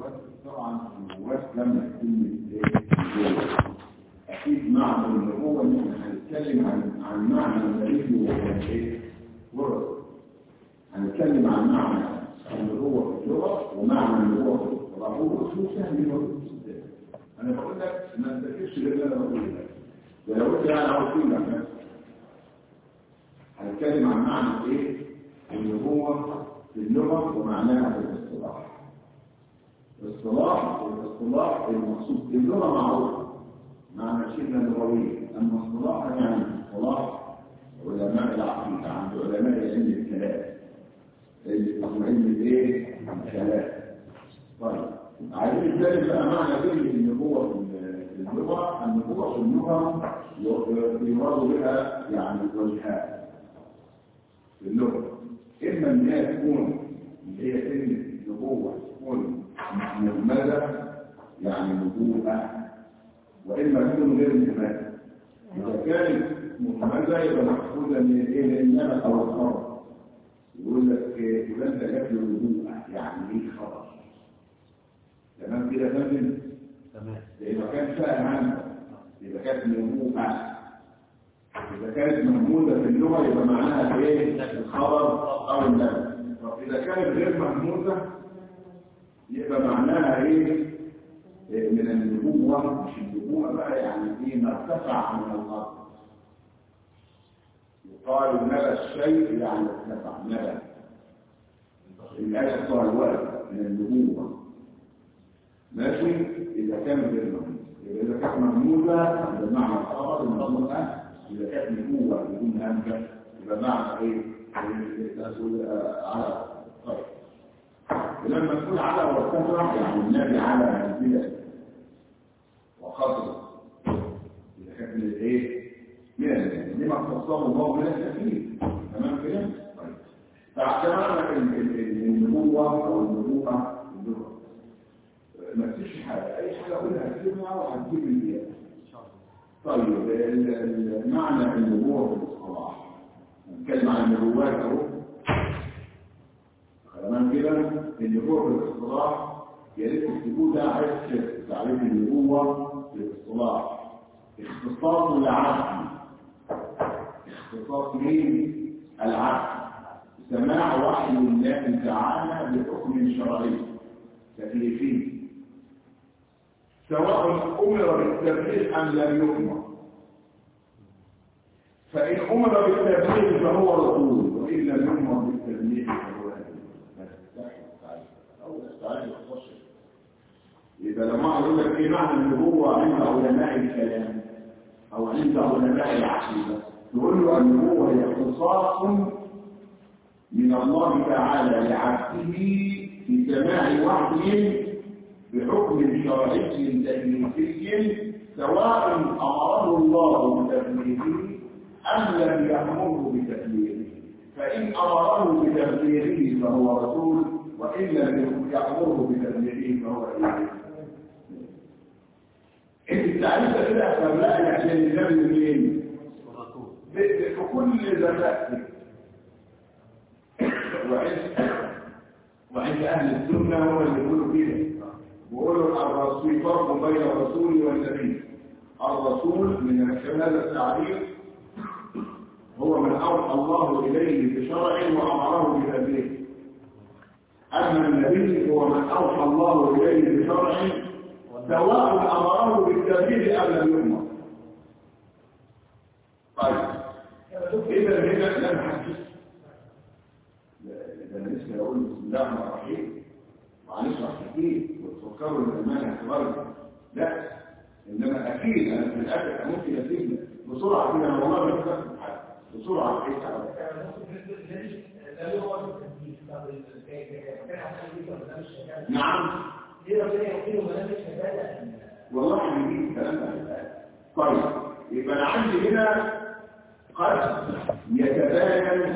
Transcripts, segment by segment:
طبعا النبوات لما كلمة ايه اكيد معنى النبوة ان احنا هنتكلم عن عن معنى النبي وايه ورد هنتكلم عن معنى النبوة في اللغة ومعنى النبوة في الاصطلاح هو شو سهل يوجد انا بقول لك ما تفكرش باللي انا بقول لك ولو انت يعني عاوز تقول هنتكلم عن معنى ايه النبوة في اللغة ومعناها في الاصطلاح الاصطلاح الاصطلاح المقصود اللغة معروفة معنى شبه لغوية أما اصطلاحا يعني اصطلاح علماء العقيدة عند علماء علم الكلام اللي اسمه علم الايه؟ الكلام طيب عايزين نتكلم بقى معنى كلمة النبوة في اللغة النبوة في اللغة يراد بها يعني وجهات في اللغة إما أن هي تكون اللي هي كلمة نبوة تكون مهملة يعني نبوءة وإما تكون غير مهملة إذا كانت مهملة يبقى محفوظة من الإيه للنبأ أو الخبر يقول لك فلان ده جات له نبوءة يعني إيه خبر تمام كده فاهم تمام إذا كان فيها همزة إذا كانت نبوءة إذا كانت محمودة في اللغة يبقى معناها إيه؟ الخبر أو النبأ طب إذا كانت غير محمودة يبقى معناها إيه؟ إيه من النبوة مش النبوة بقى يعني إيه ما ارتفع من الأرض يقال نبى الشيء يعني ارتفع نبى الآية صار الولد من النبوة ماشي إذا كانت غير محمودة إذا كانت محمودة يبقى معنى الخبر المحمودة إذا كانت نبوة بدون همزة يبقى معنى إيه؟ تقول على طيب ولما تقول على وارتفع يعني النبي على منزلة وخطر إذا كانت من الإيه؟ من النبي لما اختصره الله من التكليف تمام كده؟ طيب فاعتبرنا النبوة أو النبوة اللغة ما تفيش حاجة أي حاجة أقولها كلمة وهتجيب البيئة طيب معنى النبوة في الاصطلاح نتكلم عن النبوات اهو تمام كده النبوة في الاصطلاح يا ريت تكتبوه ده عايز تعريف النبوة في الاصطلاح اختصاص العقل اختصاص مين؟ العقل سماع وحي الله تعالى بحكم شرعي تكليفي سواء أمر بالتبليغ أم لم يؤمر فإن أمر بالتبليغ فهو رسول وإن لم يؤمر بالتبليغ فهو إذا لما أقول لك إيه معنى النبوة عند علماء الكلام أو عند علماء العقيدة تقول له النبوة هي اختصاص من الله تعالى لعبده في سماع وحي بحكم شرعي تكليفي سواء امره الله بتبليغه ام لم يامره بتبليغه فان امره بتبليغه فهو رسول وان لم يامره بتبليغه فهو ايه انت التعريف كده فرقني عشان النبي منين الرسول في كل زمان وعند وعند اهل السنه هو اللي يقولوا كده بيقولوا الرسول فرق بين الرسول والنبي الرسول من هذا التعريف هو من اوحى الله اليه بشرع وامره بتبليغه اما النبي هو من اوحى الله اليه بشرع سواء امره بالتبليغ ام لم يؤمر طيب اذا هنا لم حدث ده انا لسه اقول بسم الله الرحمن الرحيم وهنشرح كتير وتفكروا ان المال اعتبار لا انما اكيد انا في الاخر ممكن اسيب بسرعه كده انا والله ما فاكر حاجه بسرعه ايه نعم والله نجيب الكلام ده طيب يبقى انا عندي هنا قد يتباين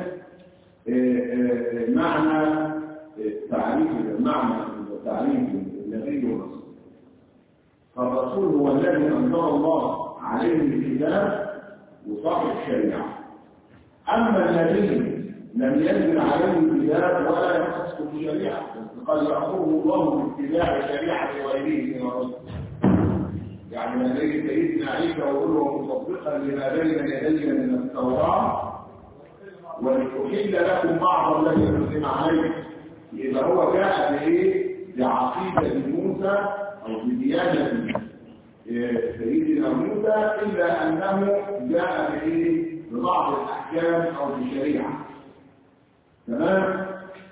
معنى تعريف معنى تعريف النبي والرسول فالرسول هو الذي انزل الله عليه الكتاب وصاحب الشريعه اما النبي لم ينزل عليه الكتاب ولا يخص بالشريعه قد يأمره الله باتباع شريعة غيره من الرسل يعني لما يجي سيدنا عيسى ويقول له مصدقا لما بين يدي من التوراة ولأحل لكم بعض الذي أنزل عليه يبقى هو جاء بإيه؟ بعقيدة موسى أو بديانة سيدنا موسى إلا أنه جاء بإيه؟ ببعض الأحكام أو بشريعة تمام؟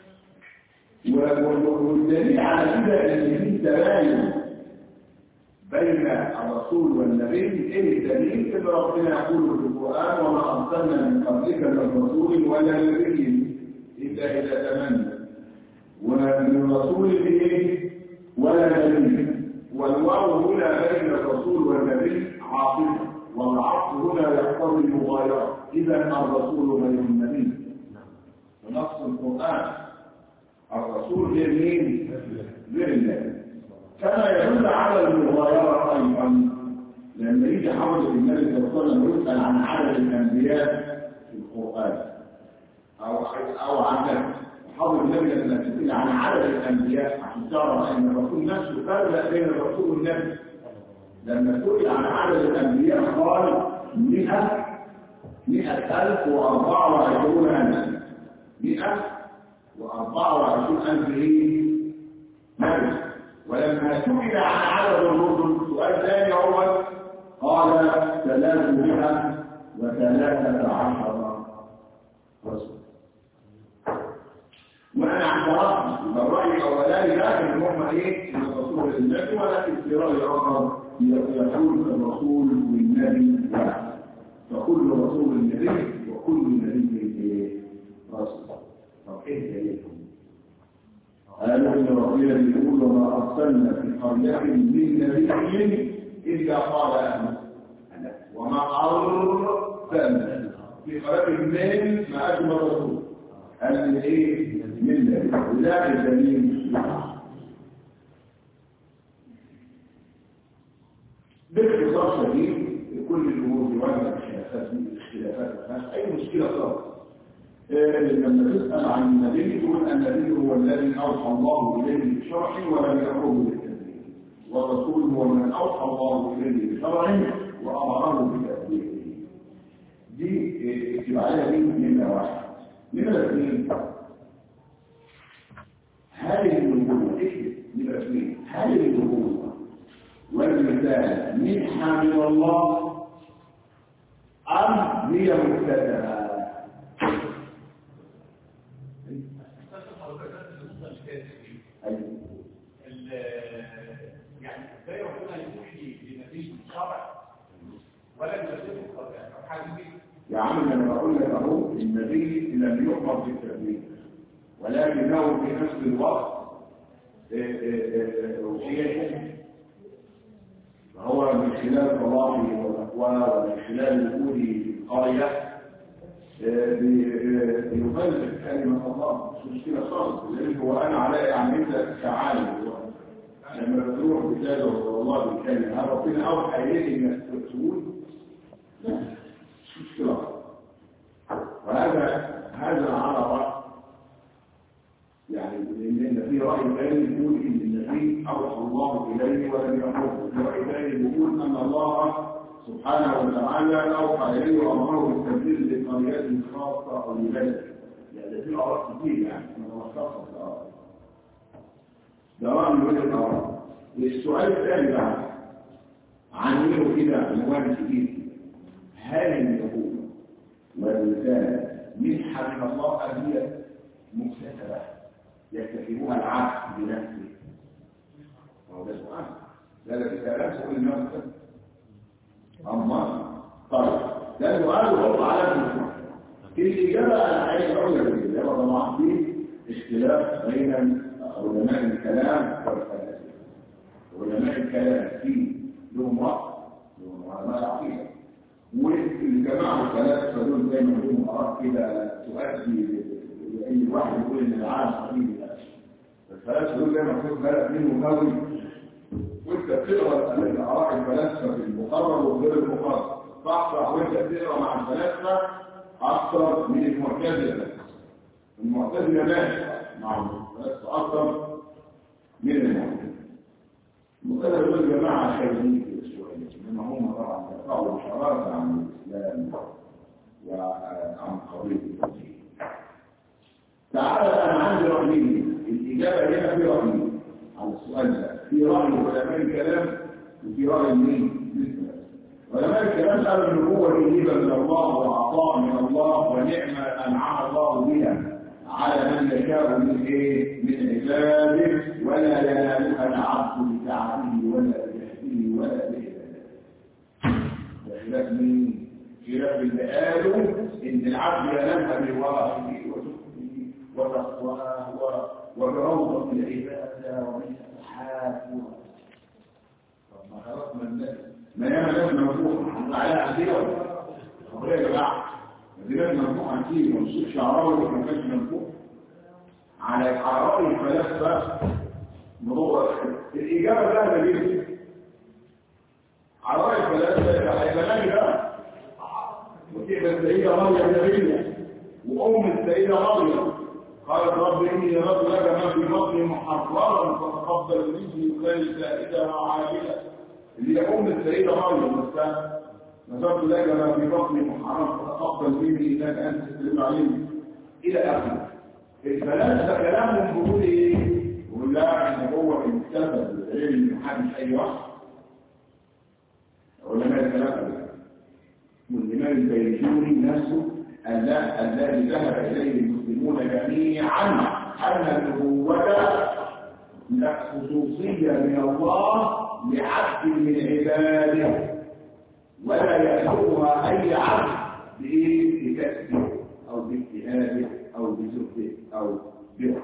والدليل على كده ان في تباين بين الرسول والنبي ايه الدليل اللي ربنا يقول في القران وما ارسلنا من قبلك من رسول ولا نبي الا اذا تمنى ومن رسول ايه ولا نبي والواو هنا بين الرسول والنبي عاطفه والعطف هنا يقتضي المغايره اذا الرسول غير النبي بنص القران الرسول غير مين؟ غير الله كما يدل على المغايرة أيضا لما يجي حول النبي صلى الله عليه وسلم يسأل عن عدد الأنبياء في القرآن أو أو عن حول النبي لما تسأل عن عدد الأنبياء عشان تعرف أن الرسول نفسه فرق بين الرسول والنبي لما سئل عن عدد الأنبياء قال 100 100000 و24 ألف 100 وأربعة وعشرين ألف إيه؟ نبي ولما سئل عن عدد الرسل سؤال ثاني هو قال ثلاثمائة وثلاثة عشر رسول وأنا اعترفت بالرأي الأولاني لكن هم إيه؟ من الرسول النبي ولكن في رأي آخر يقول الرسول والنبي واحد فكل رسول النبي وكل نبي رسول طب ايه دليلهم قالوا ان ربنا بيقول وما ارسلنا في قريه من نبي الا قال اهله وما ارسلنا في قريه من ما اجمل الرسول قال من ايه من نبي ولا الدليل باختصار شديد كل الامور بوجه الخلافات الاختلافات اي مشكله خالص لما تسأل عن النبي تقول النبي هو الذي أوحى الله إليه بشرع ولم يأمره بالتبليغ والرسول هو من أوحى الله إليه بشرع وأمره بتبليغه دي اتباعية دي نمرة واحد نمرة اثنين هل النبوة اكتب نمرة اثنين هل النبوة والمثال منحة من الله أم هي مبتدأ يعني ازاي ربنا يوحي لنبي شرع ولا يلزمه حاجه يا عم انا بقول لك اهو النبي لم يؤمر بالتبليغ ولكنه في نفس الوقت روحيته فهو من خلال صلاحه وتقواه ومن خلال وجوده في القريه بيبلغ كلمه الله مش مشكله خالص لان هو انا علي يعني انت كعالم لما بتروح بتلاقي والله بيتكلم هل ربنا اوحى اليك انك تقول لا مش مشكله وهذا هذا على راي يعني لان في راي ثاني يقول ان النبي اوحى الله اليه ولم يامره في راي ثاني يقول ان الله سبحانه وتعالى اوحى اليه وامره بالتبديل لقريات خاصه او لبلد يعني في اراء كتير يعني انا بشخص الاراء ده راي من الاراء السؤال الثاني بقى عن كده عنوان كبير هل النبوة والرسالة منحة من الله أم هي مكتسبة يكتسبها العبد بنفسه وهو ده سؤال لا لا رسالة سؤال نفسه أما طيب ده سؤال وضع على المسمى الإجابة أنا عايز أقول لك الإجابة طبعا في اختلاف بين علماء الكلام والفلاسفة علماء الكلام في لهم رأي لهم علماء العقيدة والجماعة الثلاثة دول زي ما لهم آراء كده تؤدي لأي واحد يقول إن العالم حبيبي الثلاثة دول زي ما تقول بالك منه قوي وانت بتقرا الآراء الفلاسفة في المقرر وغير المقرر تقرا وانت بتقرا مع الفلاسفة أكثر من المعتزلة المعتزلة ماشي مع الفلاسفة أكثر من المعتزلة المعتزلة دول جماعة خارجين كده شوية إنما هم طبعا يقطعوا إشارات عن الإسلام وعن قضية التوحيد تعالى أنا عندي رأيين الإجابة هنا في رأيين على السؤال ده في رأي علماء الكلام وفي رأي مين؟ علماء الكلام قالوا ان هو هبه من الله وعطاء من الله ونعمه انعم الله بها على من يشاء من ايه؟ من عباده ولا ينالها العبد بتعبه ولا بجهده ولا بعبادته. ده خلاف مين؟ خلاف اللي قالوا ان العبد ينالها بورعه وزهده وتقواه وبروضه العباده ومن السحاب طب ما خلقنا الناس ما ياما ناس مفتوح عليها عندي ولا طب يا جماعه دي ناس مفتوح عندي ومش شعراوي ما كانش مفتوح على الحرائي الفلاسفه موضوع الاجابه سهله جدا حرائي الفلاسفه هيبقى بقى وتبقى السيده مريم نبيه وام السيده مريم قالت رب اني نذرت لك ما في بطني محررا فتقبل مني وكان سائده وعاجله اللي هي ام السيده مريم بس نذرت لك ما في بطني محررا فتقبل مني انك انت تسلم عليم الى اخره الفلاسفه كلامهم بيقول ايه؟ يقول لا ان هو المكتسب بالعلم محدش اي واحد علماء الفلاسفه والامام البيجوري نفسه الذي ذهب اليه المسلمون جميعا ان النبوه خصوصيه من الله لعبد من عباده ولا يأخذها أي عبد بإيه بكسبه أو باجتهاده أو بزهده أو برحمه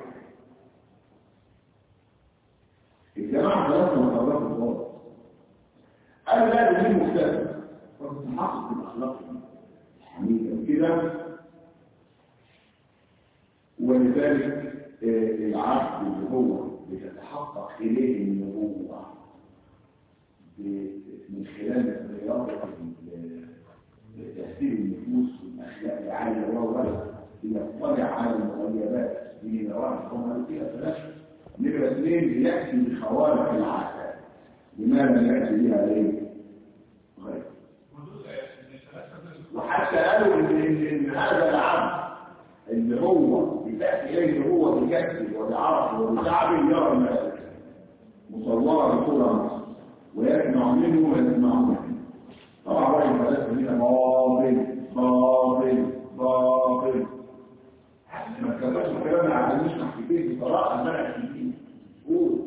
الجماعة ثلاثة مطلقات خالص أنا لا دي مختلف فبتحقق الأخلاق الحميدة كده ولذلك العبد اللي هو بتتحقق إليه النبوة من خلال رياضة تأثير النفوس والأخلاق العالية وهو يطلع على المغيبات من نواحي هم فيها ثلاثة نمرة اثنين بيأتي بخوارق العادات لماذا يأتي بها ليه؟ غير وحتى قالوا إن, إن, إن هذا العبد اللي هو بتأتي إليه هو بكسب وبعرف وبتعب يرى الملائكة مصورة بصورة مصر ويسمع منه ويسمع منه طبعا رأي الفلاسفة هنا باطل باطل باطل ما تكلمش الكلام ده عشان نشرح كتير بصراحة منع كتير قول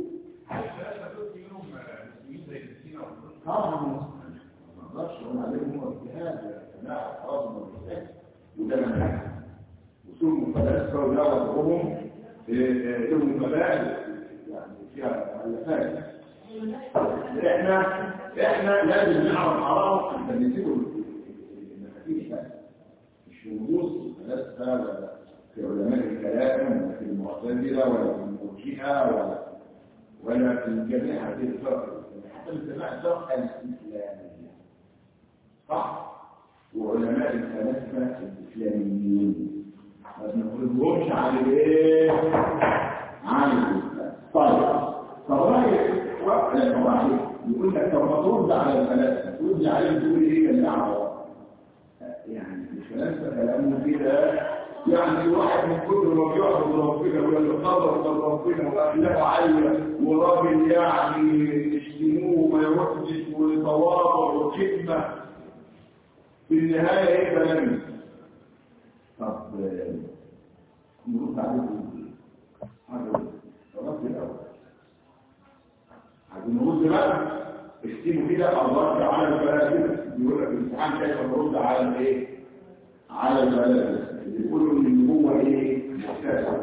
طبعا ما اقدرش اقول عليهم هو اجتهاد يا جماعه خلاص ما اجتهاد وده منع وصول الفلاسفه ودعوتهم لهم مبادئ يعني فيها مؤلفات احنا احنا لازم نعرف حرام عشان نسيبه المفاتيح بس مش في نصوص الفلاسفه ولا في علماء الكلام ولا في المعتزله ولا في المرجئه ولا ولا في جميع هذه الفرق حتى من جماعه الفرق الاسلاميه صح وعلماء الفلاسفه الاسلاميين ما بنفرضهمش على ايه؟ على الاسلام طيب فرايك يقول لك طب ما ترد على الفلاسفه ترد عليهم تقول ايه الدعوه يعني الفلاسفه كلامهم كده يعني الواحد من كتر ما بيعبد ربنا ويتقرب من ربنا واخلاقه عاليه وراجل يعني يشتموه وما يردش وتواضع وكلمه في النهايه ايه كلامه طب نرد عليهم حاجه رد الاول عايزين نرد بقى اكتبوا كده الرد على الفلاسفه يقول لك الامتحان كيف نرد على الايه على الفلاسفه يقولوا ان هو ايه محتاج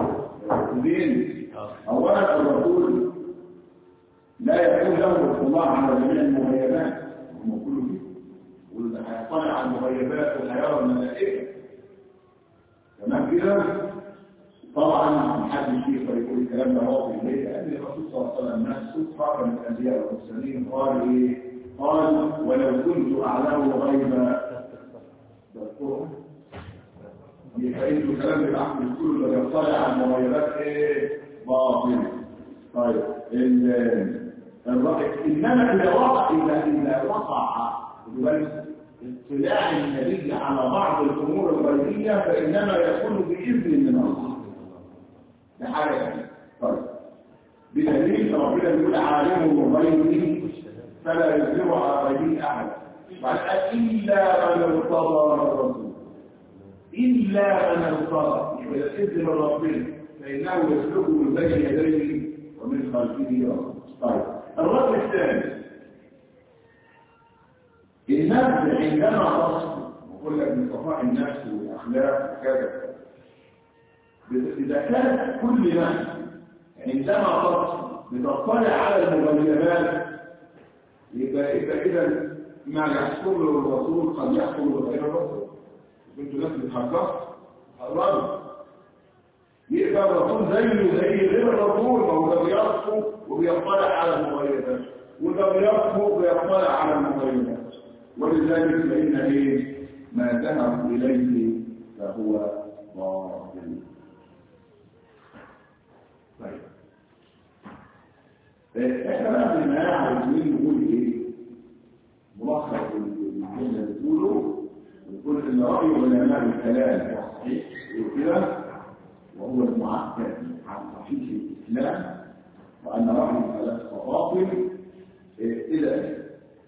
اولا الرسول لا يكون له اطلاع على جميع المغيبات هم كله فيه واللي هيطلع على المغيبات وهيرى الملائكه تمام كده طبعا محدش يقدر يقول الكلام ده هو في البيت لان الرسول صلى الله عليه وسلم نفسه خرج من الانبياء والمرسلين قال ايه؟ قال ولو كنت اعلم غيب بالقران يبقى انتوا الكلام اللي عم بتقولوا ده يطلع على المغيرات ايه؟ باطل طيب ال- الرأي إنما إذا وقع إذا إذا وقع اطلاع النبي على بعض الأمور الغيبية فإنما يكون بإذن من الله ده حاجة طيب بدليل ربنا بيقول عالم الغيب فلا يظهر على غيبه أحد قال إلا من ارتضى من الرسول إلا من ارتضى يبقى الإذن من ربنا فإنه يسلكه من بين يديه ومن خلفه رسول طيب الرد الثاني النفس عندما تصل وقل لك من صفاء النفس والأخلاق وكذا إذا كانت كل نفس عندما تصل بتطلع على المغيبات يبقى يبقى كده ما يحصل له الرسول قد يحصل لغير الرسول انتوا ناس بتحققوا قرروا يبقى الرسول زيه زي غير الرسول ما هو ده بيصفو وبيطلع على المغيبات وده بيصفو وبيطلع على المغيبات ولذلك فإن ايه ما ذهب إليه فهو باطل طيب احنا بقى بما عايزين نقول ايه ملخص الجمله اللي بتقوله ونقول ان راي علماء الكلام هو صحيح وكده وهو المعتد عن صحيح الاسلام وان راي الفلاسفه باطل إيه الى اخره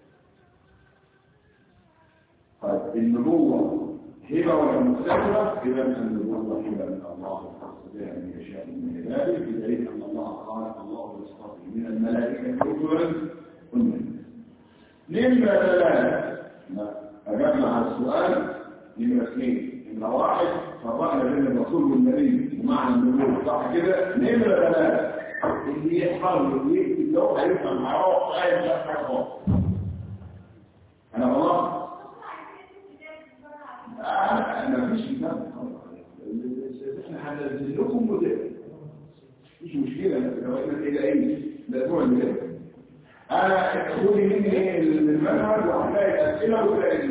طيب النبوه هبه ولا مستقبله اذا النبوه هبه من الله بها من يشاء من عباده بدليل ان الله قال الله يصطفي من الملائكه رسلا ومن نمرة ثلاثة أجبنا على السؤال نمرة اثنين نمرة واحد فرقنا بين الرسول والنبي ومعنى النبوة صح كده نمرة ثلاثة اللي يحفظ واللي يكتب له هيفهم هيقف قاعد لا حاجة خالص أنا غلط أنا مفيش كتاب احنا هننزل لكم موديل مش مشكلة لو احنا الإلهية الأسبوع اللي جاي أنا خدي مني المنهج وهتلاقي الأسئلة وتلاقي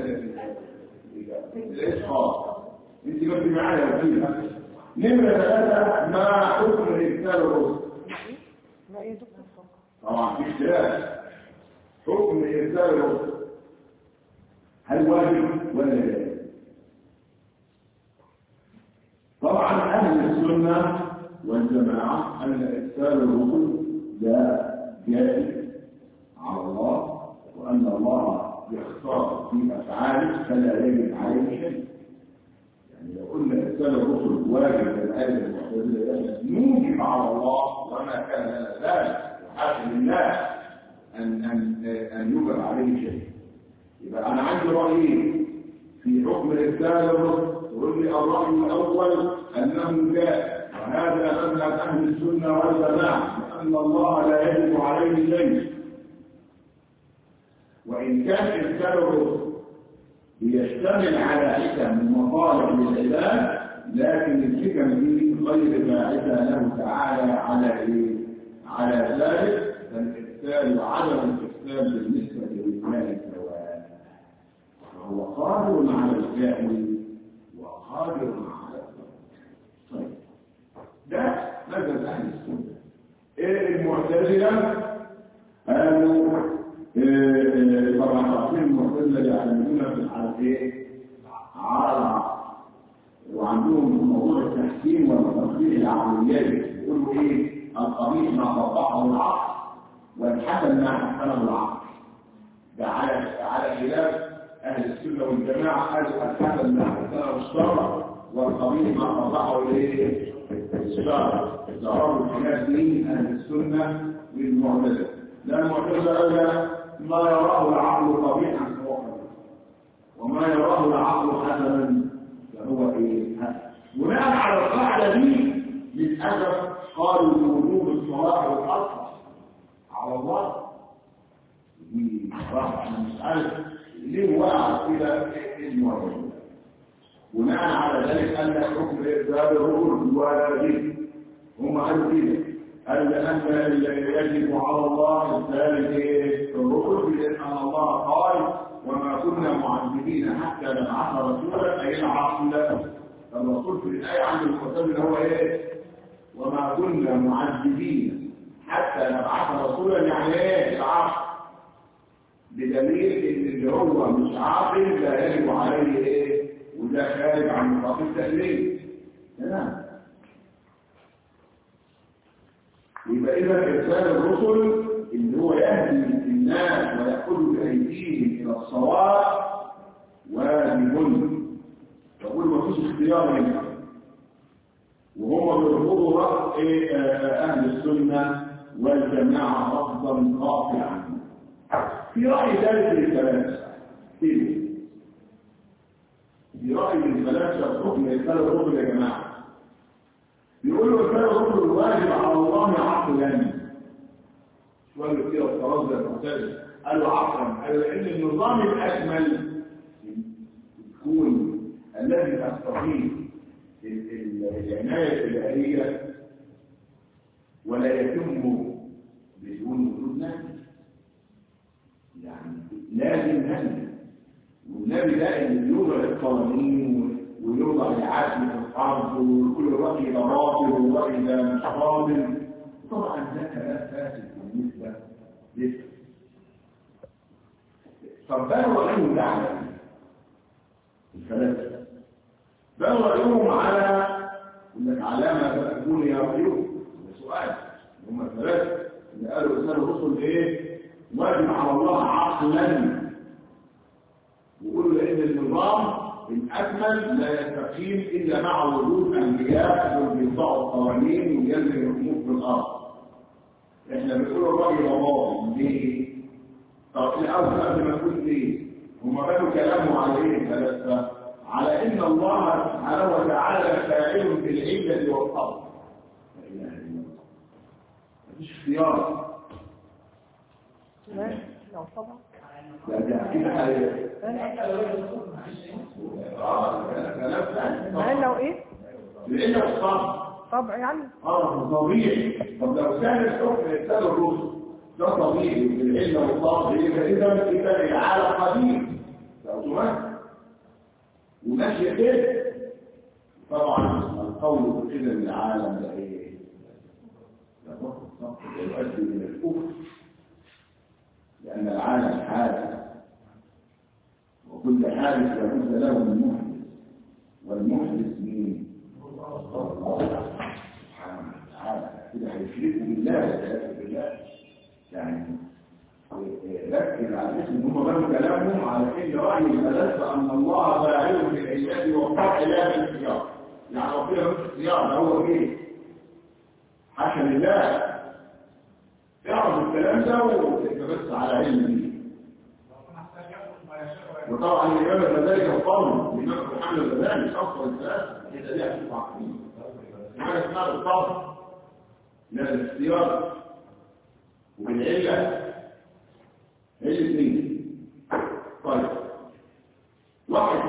الإسقاط أنت كنت معايا وكيل نمرة ثلاثة ما حكم إرسال الرسل طبعا في اختلاف حكم إرسال الرسل هل واجب ولا لا؟ طبعا أهل السنة والجماعة أن إرسال الرسل لا جائز على الله وأن الله يختار في أفعاله فلا يجب عليه شيء يعني لو قلنا إرسال الرسل واجب للآية المعتزلة نوجب على الله وما كان لنا ذلك وحاشا لله أن أن أن يوجب عليه شيء يبقى أنا عندي رأيين في حكم إرسال الرسل يقول لي الرأي الأول أنه جاء وهذا مذهب أهل السنة والجماعة أن الله لا يجب عليه شيء وإن كان إرسال الرسل بيشتمل على حكم من مصالح للعباد لكن الحكم دي غير باعثة له تعالى على إيه؟ على ذلك فالإرسال وعدم الإرسال بالنسبة لله سواء فهو قادر على الجاهل وقادر على الصبر طيب ده مذهب أهل السنة إيه المعتزلة قالوا طبعا تعطيل المعتزله يعلمون على ايه؟ على العقل وعندهم موضوع التحكيم والتطبيق العقليات يقولوا ايه؟ القبيح ما طبقه العقل والحسن ما حسنه العقل ده على على خلاف اهل السنه والجماعه قالوا الحسن ما حسنه الشرع والقبيح ما طبقه الايه؟ الشرع ظهروا الخلاف بين اهل السنه والمعتزله لا المعتزله قال ما يراه العقل قبيحا فهو قبيح وما يراه العقل حسنا فهو ايه حسن بناء على القاعده دي للاسف قالوا بوجوب الصلاه والاصل على الله دي صراحه انا مش عارف ليه وقع كده المعتزله بناء على ذلك قال لك حكم ارسال الرسل واجب هم قالوا كده قال لأن يجب على الله إرسال الرسل لأن الله قال وما كنا معذبين حتى نبعث رسولا أي العقل الرسول في الآية عند المعتزلة هو إيه؟ وما كنا معذبين حتى نبعث رسولا يعني ايه العقل بدليل ان اللي هو مش عاقل لا يجب عليه ايه وده خارج عن نطاق التأليف تمام يبقى اذا ارسال الرسل اللي هو يهدي الناس ويأخذ بأيديهم إلى الصواب واجب يقول ما فيش اختيار هنا وهم بيرفضوا رأي أهل السنة والجماعة رفضا قاطعا في رأي ثالث للفلاسفة في في رأي الفلاسفة الحكم يسأل الرسل يا جماعة بيقولوا يسأل الرسل الواجب على الله عقلا شوية كده الطراز ده المعتدل قالوا عقلا قالوا لأن النظام الأكمل يكون الذي تستطيع العناية الإلهية ولا يتم بدون وجود نبي يعني لازم نبي والنبي ده اللي بيوضع القوانين ويوضع العدل في الأرض وكل رأي ده باطل والرأي ده مش باطل طبعا ده كلام فاسد بالنسبة لسه طب ده رأيه ده على الفلاسفة بل رأيهم على يقول لك علامة تكون يا رأيهم ده سؤال هم الثلاثة اللي قالوا رسالة الرسل ايه واجب على الله عقلا ويقولوا لأن النظام الأكمل لا يستقيم إلا مع وجود أنبياء بيطبعوا القوانين ويلزم الأمور في الأرض احنا بنقول الرأي ضباطي ليه؟ طب الأول قبل ما نقول ليه؟ هم قالوا كلامه على ايه ثلاثة؟ على ان الله سبحانه وتعالى فاعل بالعلة والقدر لا اله الا الله مفيش اختيار ماشي لو طبعا لا ده كده حاجه اه كلام ثاني ما لو ايه العلة والقدر طبع يعني اه طبيعي طب لو كان الحكم يرسل الرسل ده طبيعي بالعلة والقدر يبقى اذا اذا العالم قديم ده اوتوماتيك وماشي كده طبعا القول بكده العالم ده ايه ده فقط يؤدي الى الكفر لان العالم حادث وكل حادث لابد له من محدث والمحدث مين الله سبحانه وتعالى كده هيشركوا بالله والعياذ بالله يعني ركز على اسم هم بنوا كلامهم على ان راي الفلاسفه ان الله فاعل في العباد والطبع لا بالاختيار يعني ربنا مش اختيار ده هو ايه حاشا لله اعرف الكلام ده وانت بس على علم بيه وطبعا الإمام ذلك القول الإمام محمد ذلك أفضل الثلاثة هي دليل في العقلية حاجة اسمها الطبع لا الاختيار وبالعلة الاثنين طيب واحد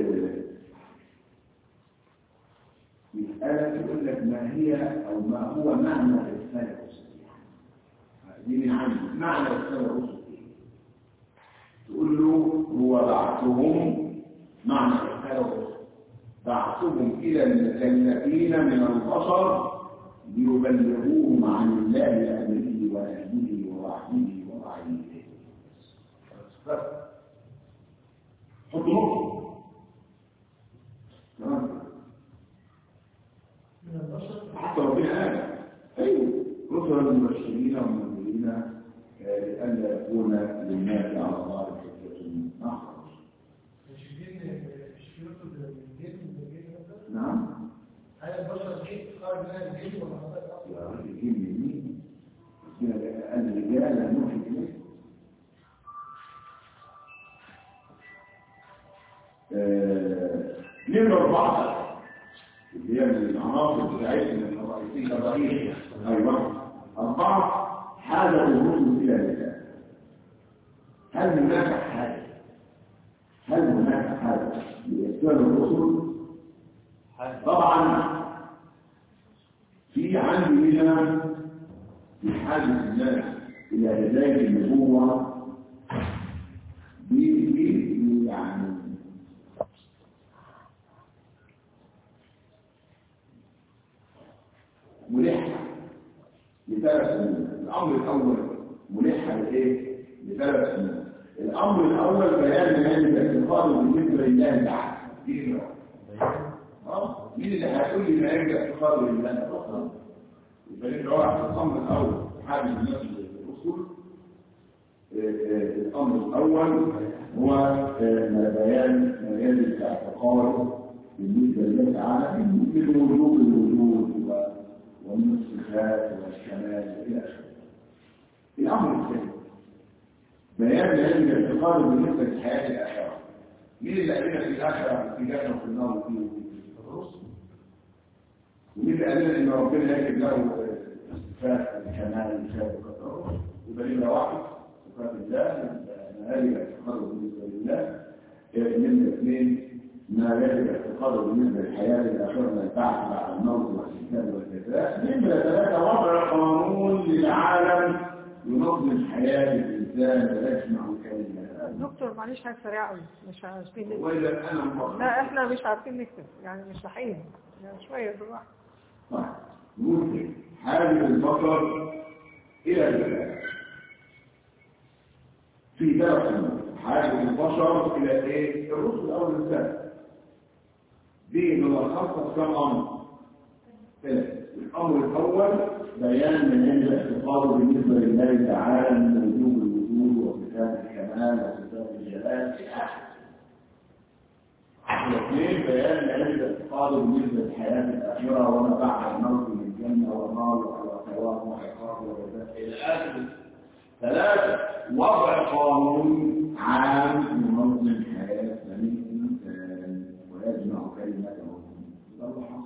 يسألك يقول لك ما هي أو ما هو معنى الرسالة الرسولية دي عندي معنى الرسالة الرسولية تقول له هو بعثهم معنى الرسالة الرسولية بعثهم إلى المكلفين من البشر ليبلغوهم عن الله أمره ونهيه ووحيه ووعيده حط نقطة تمام حتى ربنا قال ايوه رسلا مبشرين ومنذرين لئلا يكون للناس على الله حجة نخرج نعم يا رجل جيب يمين الرجال نوحي اليه نمرة أربعة اللي هي من العناصر بتاعتنا الرئيسية الرئيسية أيوة أربعة حاجة الرسل إلى الإسلام هل هناك حاجة هل هناك حاجة لإسلام الرسل طبعا في عندي هنا في حاجة الناس إلى هداية النبوة دي يعني ملحة لثلاث امور الامر الاول ملحه لايه لثلاث امور الامر الاول بيان هذه الاعتقاد بالنسبه لله تعالى دي نوع. اه مين اللي هيقول لي ما يرجع اعتقاد لله تعالى يبقى نبقى واحد الامر الاول حاجه من الناس الاصول آه، آه، الامر الاول هو آه، بيان ما يجب اعتقاده بالنسبه لله تعالى من وجوب الوجود و- ومن الصفات والكمال الى اخره الامر الثاني بيان ما يجب اعتقاده بالنسبه للحياه الاخره مين اللي قال لنا في الاخره في جنه وفي النار وفي الرسل ومين اللي قال لنا ان ربنا يجب له صفات الكمال الخير والكرم يبقى لنا واحد صفات الله هذه اعتقاده بالنسبه لله من اثنين ما يجب اعتقاده بالنسبه للحياه الاخره من البعث بعد الموت والحساب والجزاء نمره ثلاثه وضع قانون للعالم ينظم حياه الانسان ويجمع كلمه دكتور معلش حاجه سريعه قوي مش عارفين نكتب. واذا انا مفكر لا احنا مش عارفين نكتب يعني مش لاحقين يعني شويه بالراحه طيب ممكن حاجة البشر إلى البلاد في ثلاث أمور حاجة البشر إلى إيه؟ الرسل أو الإنسان دي ملخصة كم أمر؟ ثلاثة الأمر الأول بيان من عند اعتقاده بالنسبة لله تعالى من وجوب الوجود وصفات الكمال وصفات الجلال إلى آخره الاثنين بيان العلم الاعتقاد بالنسبه للحياه الاخره وما بعد الموت من الجنه والنار وعلى ثواب وعقاب وجزاء الى اخره ثلاثه وضع قانون عام ينظم حياه بني الانسان ويجمع كلمته ده اللي حصل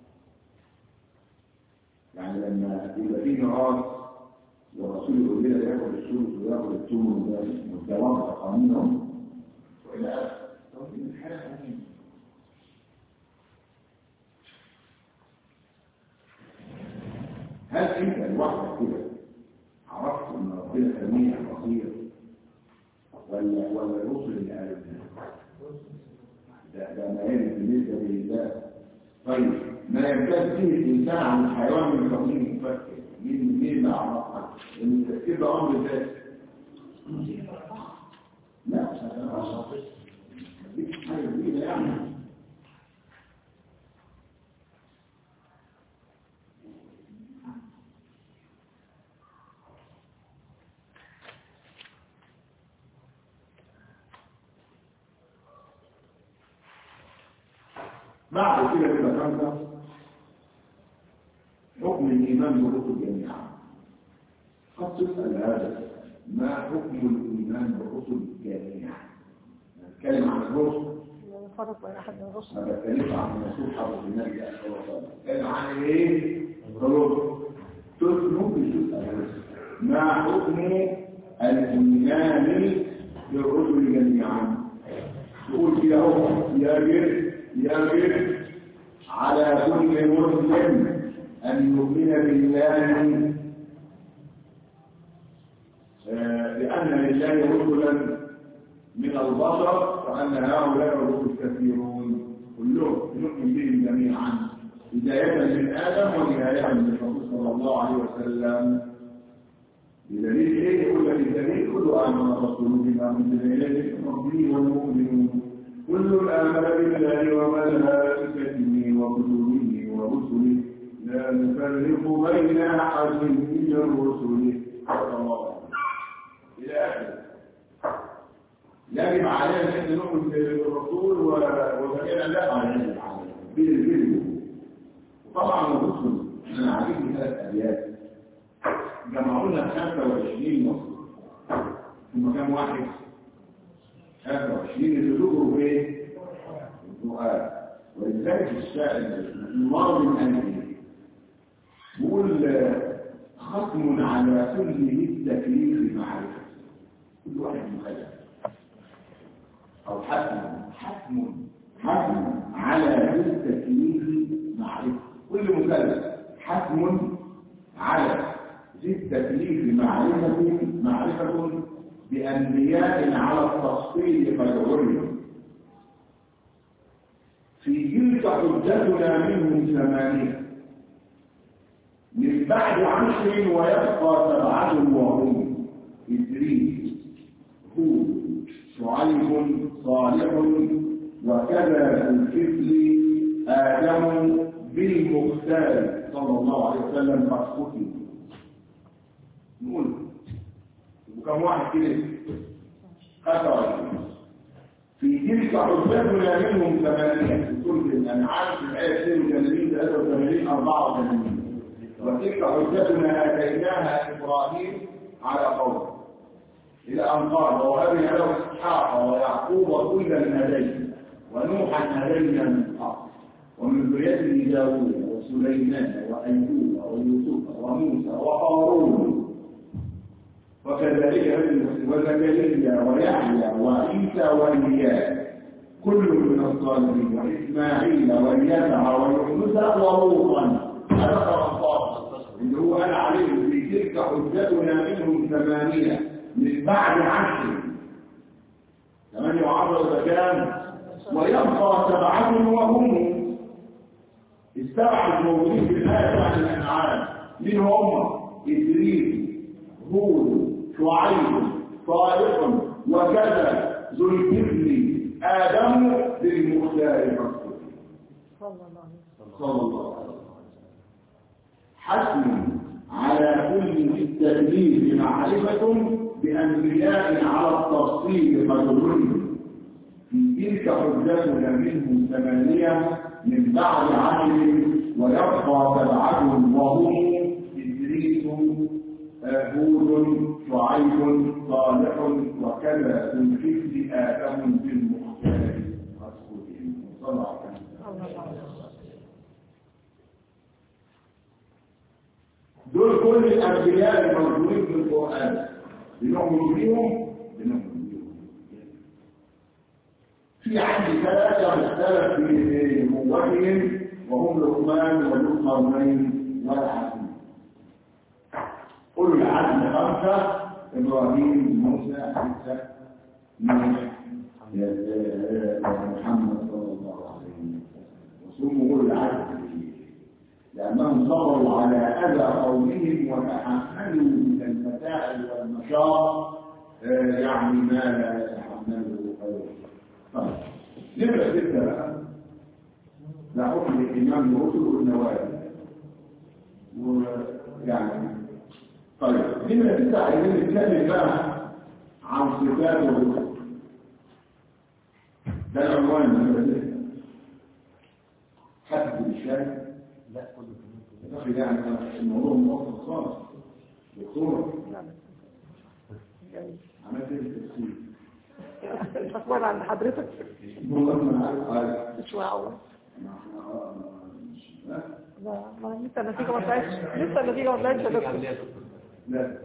يعني لما يبقى في ميراث والرسول يقول لنا ياكل السلس وياكل الثمن وده وضع قانونهم والى اخره توحيد الحياه مهم هل انت لوحدك كده عرفت ان ربنا سميع بصير ولا ولا الرسل اللي قالوا ده ده ما يلي بالنسبه لله طيب ما يمتاز فيه الانسان عن الحيوان من تقييم مفكر مين مين اللي عرفها؟ ان التفكير ده امر ذاتي لا مش حاجه جديده يعني بعد كده كده خمسة حكم الإيمان بالرسل جميعا قد تسأل هذا السؤال. ما حكم الإيمان بالرسل جميعا نتكلم عن الرسل نفرق بين احد من الرسل ما بتكلمش عن الرسول حضرة النبي صلى الله عليه وسلم بتكلم عن ايه؟ الرسل تسأل ممكن تسأل الرسل ما حكم الإيمان بالرسل جميعا تقول كده اهو يجب يجب على كل مسلم أن يؤمن بالله آه، لأن لله رسلا من البشر وأن هؤلاء الرسل كثيرون كلهم نؤمن بهم جميعا بداية من آدم ونهاية من الرسول صلى الله عليه وسلم بدليل ايه يقول لك الدليل كل امن الرسول بما انزل اليه من ربه والمؤمنون كل امن بالله وملائكته وكتبه ورسله لا نفرق بين احد من الرسل صلى الله عليه وسلم الى اخره يجب علينا ان احنا نؤمن بالرسول وجميع لا علينا بالبر وطبعا الرسل انا عاجبني ثلاث ابيات جمعوا لنا 25 نص في مكان واحد 25 اللي ذكروا ايه؟ الدعاء ولذلك الشاعر الماضي من أنه بيقول ختم على كل التكليف معرفة كل واحد مخلف أو حتم حتم حتم على كل التكليف معرفة كل مكلف حتم على ذي التكليف معرفة معرفة بأنبياء على التفصيل قد علم في تلك حجتنا منهم ثمانية من بعد عشر ويبقى سبعة وهم إدريس هود شعيب صالح وكذا الكفل آدم بالمختار صلى الله عليه وسلم قد ختم نقول وكم واحد كده خطأ في تلك حجتنا منهم ثمانية في سورة الأنعام في الآية 82 83 84 وتلك حجتنا آتيناها إبراهيم على قومه إلى أن قال ووهبنا له إسحاق ويعقوب كلا هدينا ونوحا هدينا من قبل ومن ذريته داوود وسليمان وأيوب ويوسف وموسى وهارون وكذلك وزكريا ويحيى وعيسى والياس كل من الصالحين واسماعيل واليسع ويونس ولوطا هذا 13 اللي هو قال عليه في تلك حجتنا منهم ثمانيه من بعد عشر ثمانيه وعشره كام ويبقى سبعه وهم السبعه الموجودين في الايه عن الانعام من هم ادريس هود شعيب صالح وكذا ذو الكفل آدم بالمختار مكتوب صلى الله عليه وسلم صلى الله عليه وسلم حتم على كل في التكليف معرفة بأنبياء على التفصيل قد ظلم في تلك حجتنا منهم ثمانية من بعد عشر ويبقى سبعة وهم إدريس هود شعيب صالح وكذا ذو الكفل آدم بالمختار مسؤولين صلى الله عليه وسلم الله عليه وسلم دول كل الأنبياء الموجودين في القرآن بنؤمن بهم بنؤمن بهم في عندي ثلاثة مختلف في نبوتهم وهم لقمان وذو القرنين والحكيم أولو العزم خمسة إبراهيم موسى عيسى نوح محمد صلى الله عليه وسلم وسموا أولو العزم لأنهم صبروا على أذى قومهم وتحملوا من المتاعب والمشاق آه، يعني ما لا يتحمله غيره. طيب نبدأ ستة بقى لا حكم الإمام الرسل والنوازل ويعني طيب نبدأ ستة عايزين نتكلم بقى عن صفات الرسل ده العنوان نمرة ستة حسب الشاهد لا كله يا اخي يعني الموضوع مؤخر خالص دكتور لا لا جميل. عملت ايه التفسير التصوير عند حضرتك والله ما عارف عارف مش معقول ما احنا آه، مش- لا لا ما لسه النتيجة ما طلعتش لسه النتيجة ما طلعتش يا دكتور لا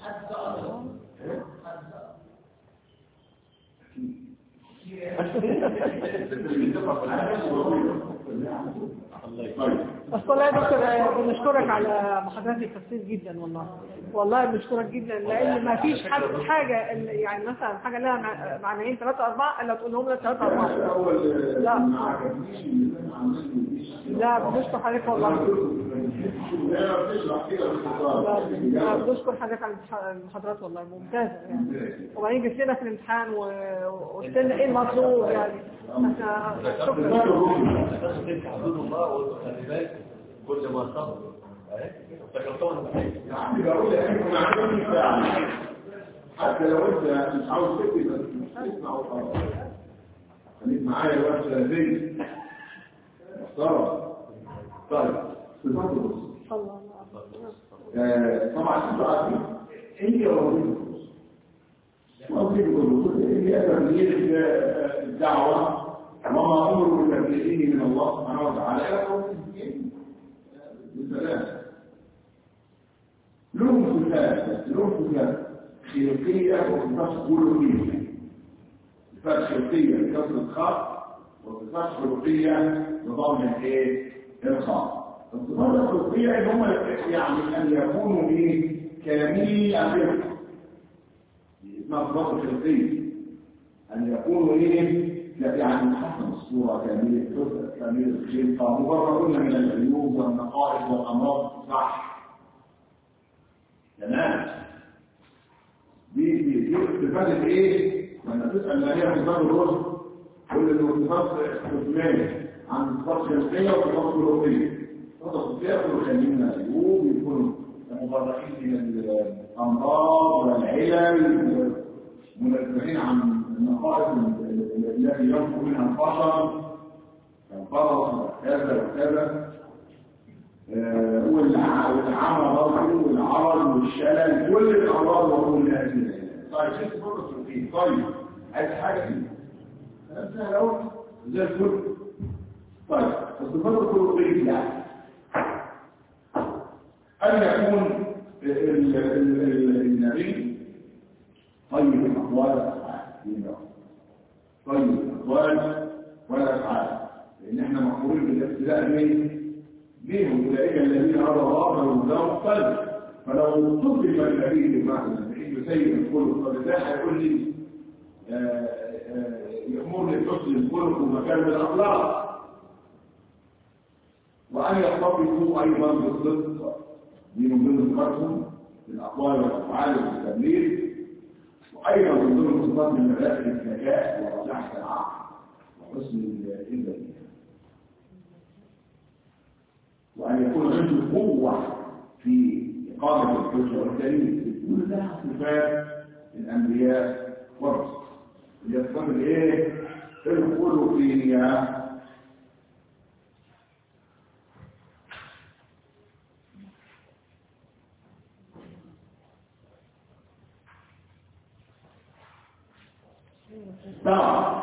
طيب بس والله يا دكتور آه، بنشكرك على محاضرات التفسير جدا والله والله بنشكرك جدا لان ما فيش حد حاجه اللي- يعني مثلا حاجه لها مع- معنيين ثلاثه اربعه الا تقولهم لنا ثلاثه اربعه الاول لا. ما عجبنيش اللي انا عملته دي لا بنشكر حضرتك والله لا بتشرح كده لا باختصار بنشكر حضرتك على المح- المحاضرات والله ممتازه يعني وبعدين جبت لنا في الامتحان و- وقلت لنا ايه المطلوب يعني احنا شكرا حدود الله وخلي بالك كل ما صبر افتكرتهم بحاجه يعني بقول لك احنا عاملين فعلا حتى لو انت مش عاوز تكتب بس مش تسمع وخلاص خليك معايا الوقت ثلاثين محترم طيب صفات الرسل الله آه، طبعا انتوا عارفين هي وظيفه الرسل وظيفه الرسل هي تبليغ آه، الدعوه وما امروا بتبليغه من الله سبحانه وتعالى الى قوم المسلمين بالسلام لهم صفات لهم صفات خلقيه وصفات خلقيه صفات خلقيه بكسر الخاء وصفات خلقيه بضم الايه الخاء الصفات الخلقيه ان هم يعني ان يكونوا ايه كاملي الخلق اسمها صفات الخلقيه ان يكونوا ايه يعني حسن الصوره كامله الجزء كامل الخلقه مبررون من العيوب والنقائص والامراض صح تمام دي دي دي استفادة ايه؟ لما تسأل ما هي استفادة الرسل كل الاستفادة استثمارية عن استفادة شمسية واستفادة أوروبية استفادة خصوصية كله خلينا اليوم يكونوا مبرئين من الأمراض والعلل منزهين عن النقائص التي ينفق منها البشر كالبرص وكذا وكذا آه، والع- والعمى برضه والعرض والشلل كل الامراض وكل هذه العلاج. طيب شفت فرصه ايه طيب عايز حاجه فيه كلام سهل اهو زي الفل طيب الصفات الخلقيه يعني ان يكون ال- ال- ال- النبي طيب الاقوال والافعال دي بقى. طيب الاقوال والافعال لان احنا مأمورين بالابتلاء ليه؟ بهم اولئك الذين هدى الله فهم لهم قلب فلو صدق النبي بمعنى انه سيد الخلق طب ازاي هيقول لي آه، آه، يأمرني بحسن الخلق ومكارم الاخلاق وان يحتفظوا ايضا بالصدق دي من ضمن صفاتهم في الاقوال والافعال والتبليغ وايضا من ضمن صفات من مبادئ الذكاء ورجاحه العقل وحسن الانسان وأن يكون عنده قوة في إقامة الحجة والدليل كل ده صفات الأنبياء والرسل اللي يصفات الإيه؟ الخلقية سبعة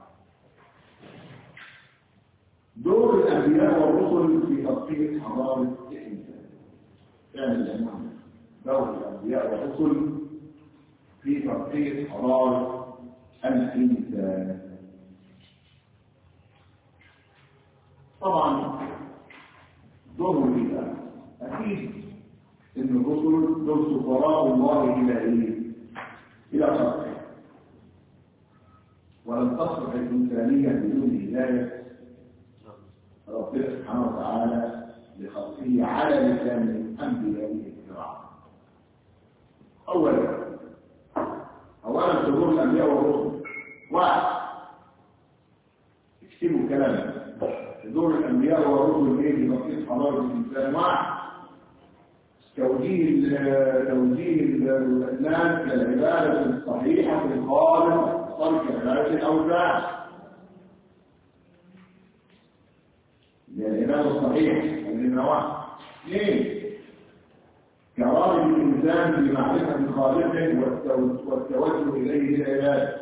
دور الأنبياء والرسل في تطبيق حضارة الإنسان يعني الجماعة دور الأنبياء والرسل في تطبيق حضارة الإنسان طبعا دورهم إيه بقى؟ أكيد إن الرسل دول سفراء الله إلى إيه؟ إلى خلقه ولن تصلح الإنسانية بدون هداية ربنا سبحانه وتعالى لخلقه على لسان الانبياء الكرام اولا اولا ظهور الانبياء والرسل واحد اكتبوا كلام ظهور الانبياء والرسل ايه لتطبيق حضاره الانسان واحد توجيه ال- توجيه ال- الناس كالعباده الصحيحه الخالص ترك عباده الاوثان الإمام الصحيح الإمام واحد اثنين كرامة الإنسان بمعرفة خالقه والتو- والتوجه إليه للعبادة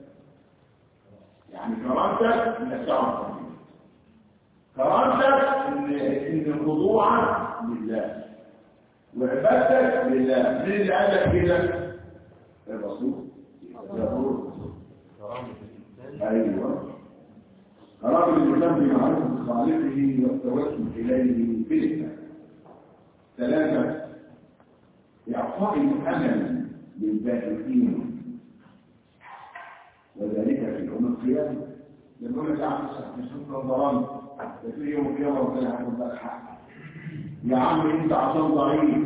يعني كرامتك إنك تعرف ربنا. كرامتك إن إن الخضوع لله وعبادتك لله مين اللي قال لك كده؟ الرسول الرسول كرامة الإنسان أيوه أراد الإسلام بمعرفة خالقه والتوسل إليه بالإسلام ثلاثة إعطاء الأمل للبائعين وذلك في يوم القيامة لما يقول لك يا عم مش انت ظلمت في يوم القيامة ربنا هياخد لك حق يا عم انت عشان ضعيف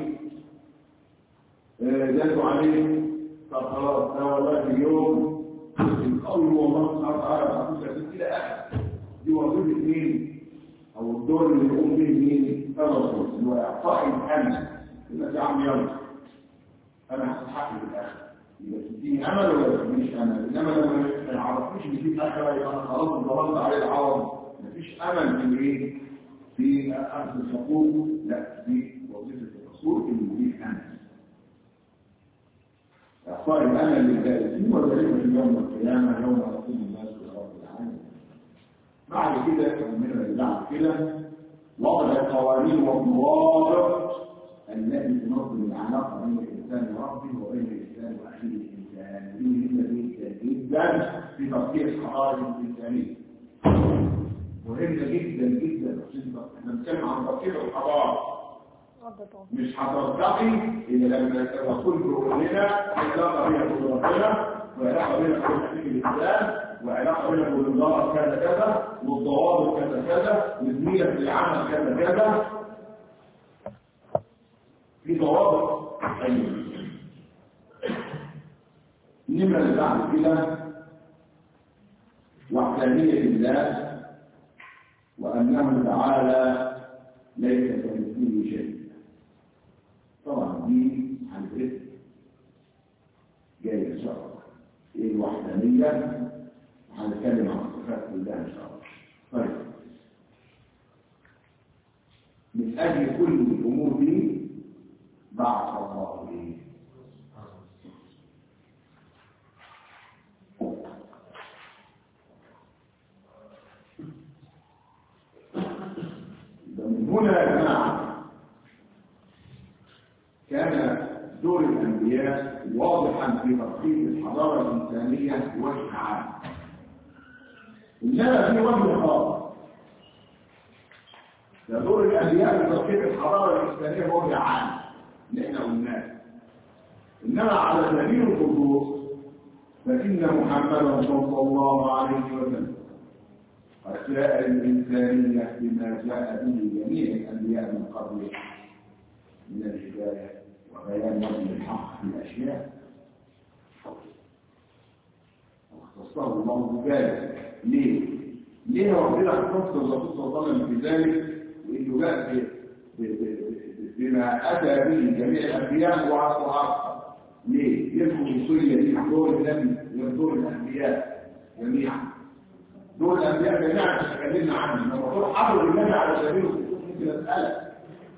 آه، زادوا عليك طب خلاص ده والله في اليوم القول والله سبحانه وتعالى هتقول لك الى اخر دي وظيفه مين او الدور اللي يقوم به مين الرسول اللي هو اعطاء الامل يقول لك يا عم يلا انا هستحق في الاخر يبقى تديني امل ولا تدينيش امل انما لو ما يعرفنيش ان في الاخره يبقى انا خلاص ضمنت عليه العوض مفيش امل في ايه في اخذ الحقوق لا دي وظيفه الرسول اللي يديك امل إعطاء الأمل للدارسين وذلك في يوم القيامة يوم يقوم الناس برب العالمين. بعد كده من اللي بعد كده وضع القوانين والضوابط التي تنظم العلاقة بين الإنسان وربه وبين الإنسان وأخيه الإنسان. دي مهمة جدا جدا في تطبيق حقائق الإنسانية. مهمة جدا جدا احنا بنتكلم عن تطبيق الحضارة. مش هترتقي إلا لما الرسول بيقول لنا علاقة بينك وبين ربنا وعلاقة بينك وبين حقيقة الإسلام وعلاقة بينك وبين الله كذا كذا والضوابط كذا كذا وزميلك في العمل كذا كذا في ضوابط النمرة اللي بعد كده وحدانية الله وأنه تعالى ليس كمثله شيء طبعا دي هندرسها جاي إن شاء الله إيه الوحدانية هنتكلم عن صفات الله إن شاء الله طيب من أجل كل الأمور دي بعث الله إيه من هنا يا جماعة كان دور الأنبياء واضحا في تطبيق الحضارة الإنسانية بوجه عام إنما في وجه خاص ده دور الأنبياء في تطبيق الحضارة الإنسانية بوجه عام اللي احنا قلناه إنما على سبيل الخصوص فإن محمدا صلى الله عليه وسلم قد جاء الإنسانية بما جاء به جميع الأنبياء من قبله من الهداية وبيان وجه الحق في الأشياء واختصه الله بذلك ليه؟ ليه ربنا اختص الرسول صلى الله عليه وسلم بذلك وإنه جاء ب- ب- ب- بما أتى به جميع الأنبياء وعصر ليه؟ يذكر الوصية دي دور النبي ودور الأنبياء جميعا دول الأنبياء جميعا تتكلمنا عنهم لما تقول حضر النبي على سبيل الخصوص ممكن أسألك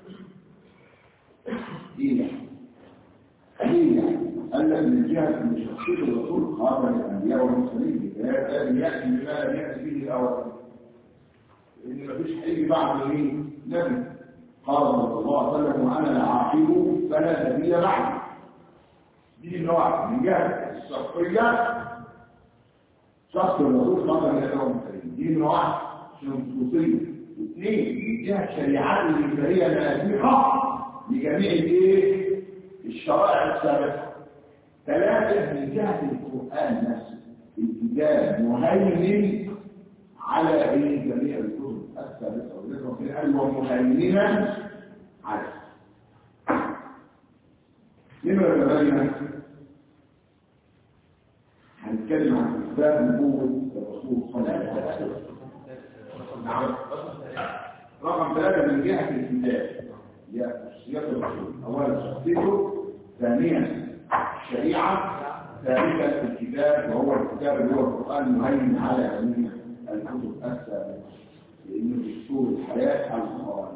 إيه يعني؟ إيه يعني؟ قال لك من جهة من شخصية الرسول خاطر الأنبياء والمرسلين لازم يأتي بما لم يأتي به الأول إن مفيش هيجي بعد مين؟ نبي قال صلى الله عليه وسلم وأنا العاقب فلا نبي بعد دي نوع من جهة الشخصية شخص الرسول خاطر الأنبياء والمرسلين دي نوع شخصية اثنين من جهة الشريعات الإنسانية الناسخة لجميع الايه الشرائع السابقة ثلاثة من جهة القرآن نفسه الكتاب مهيمن على ايه جميع الكتب السابقة وذكر في قال ومهيمنا على نمرة ثمانية هنتكلم عن إثبات نبوة الرسول صلى الله عليه وسلم نعم رقم ثلاثة من جهة الكتاب هي شخصيات الرسول أولا شخصيته ثانيا الشريعة ثالثا الكتاب وهو الكتاب اللي هو القرآن مهيمن على جميع الكتب السابقة لأنه دستور الحياة الخوارج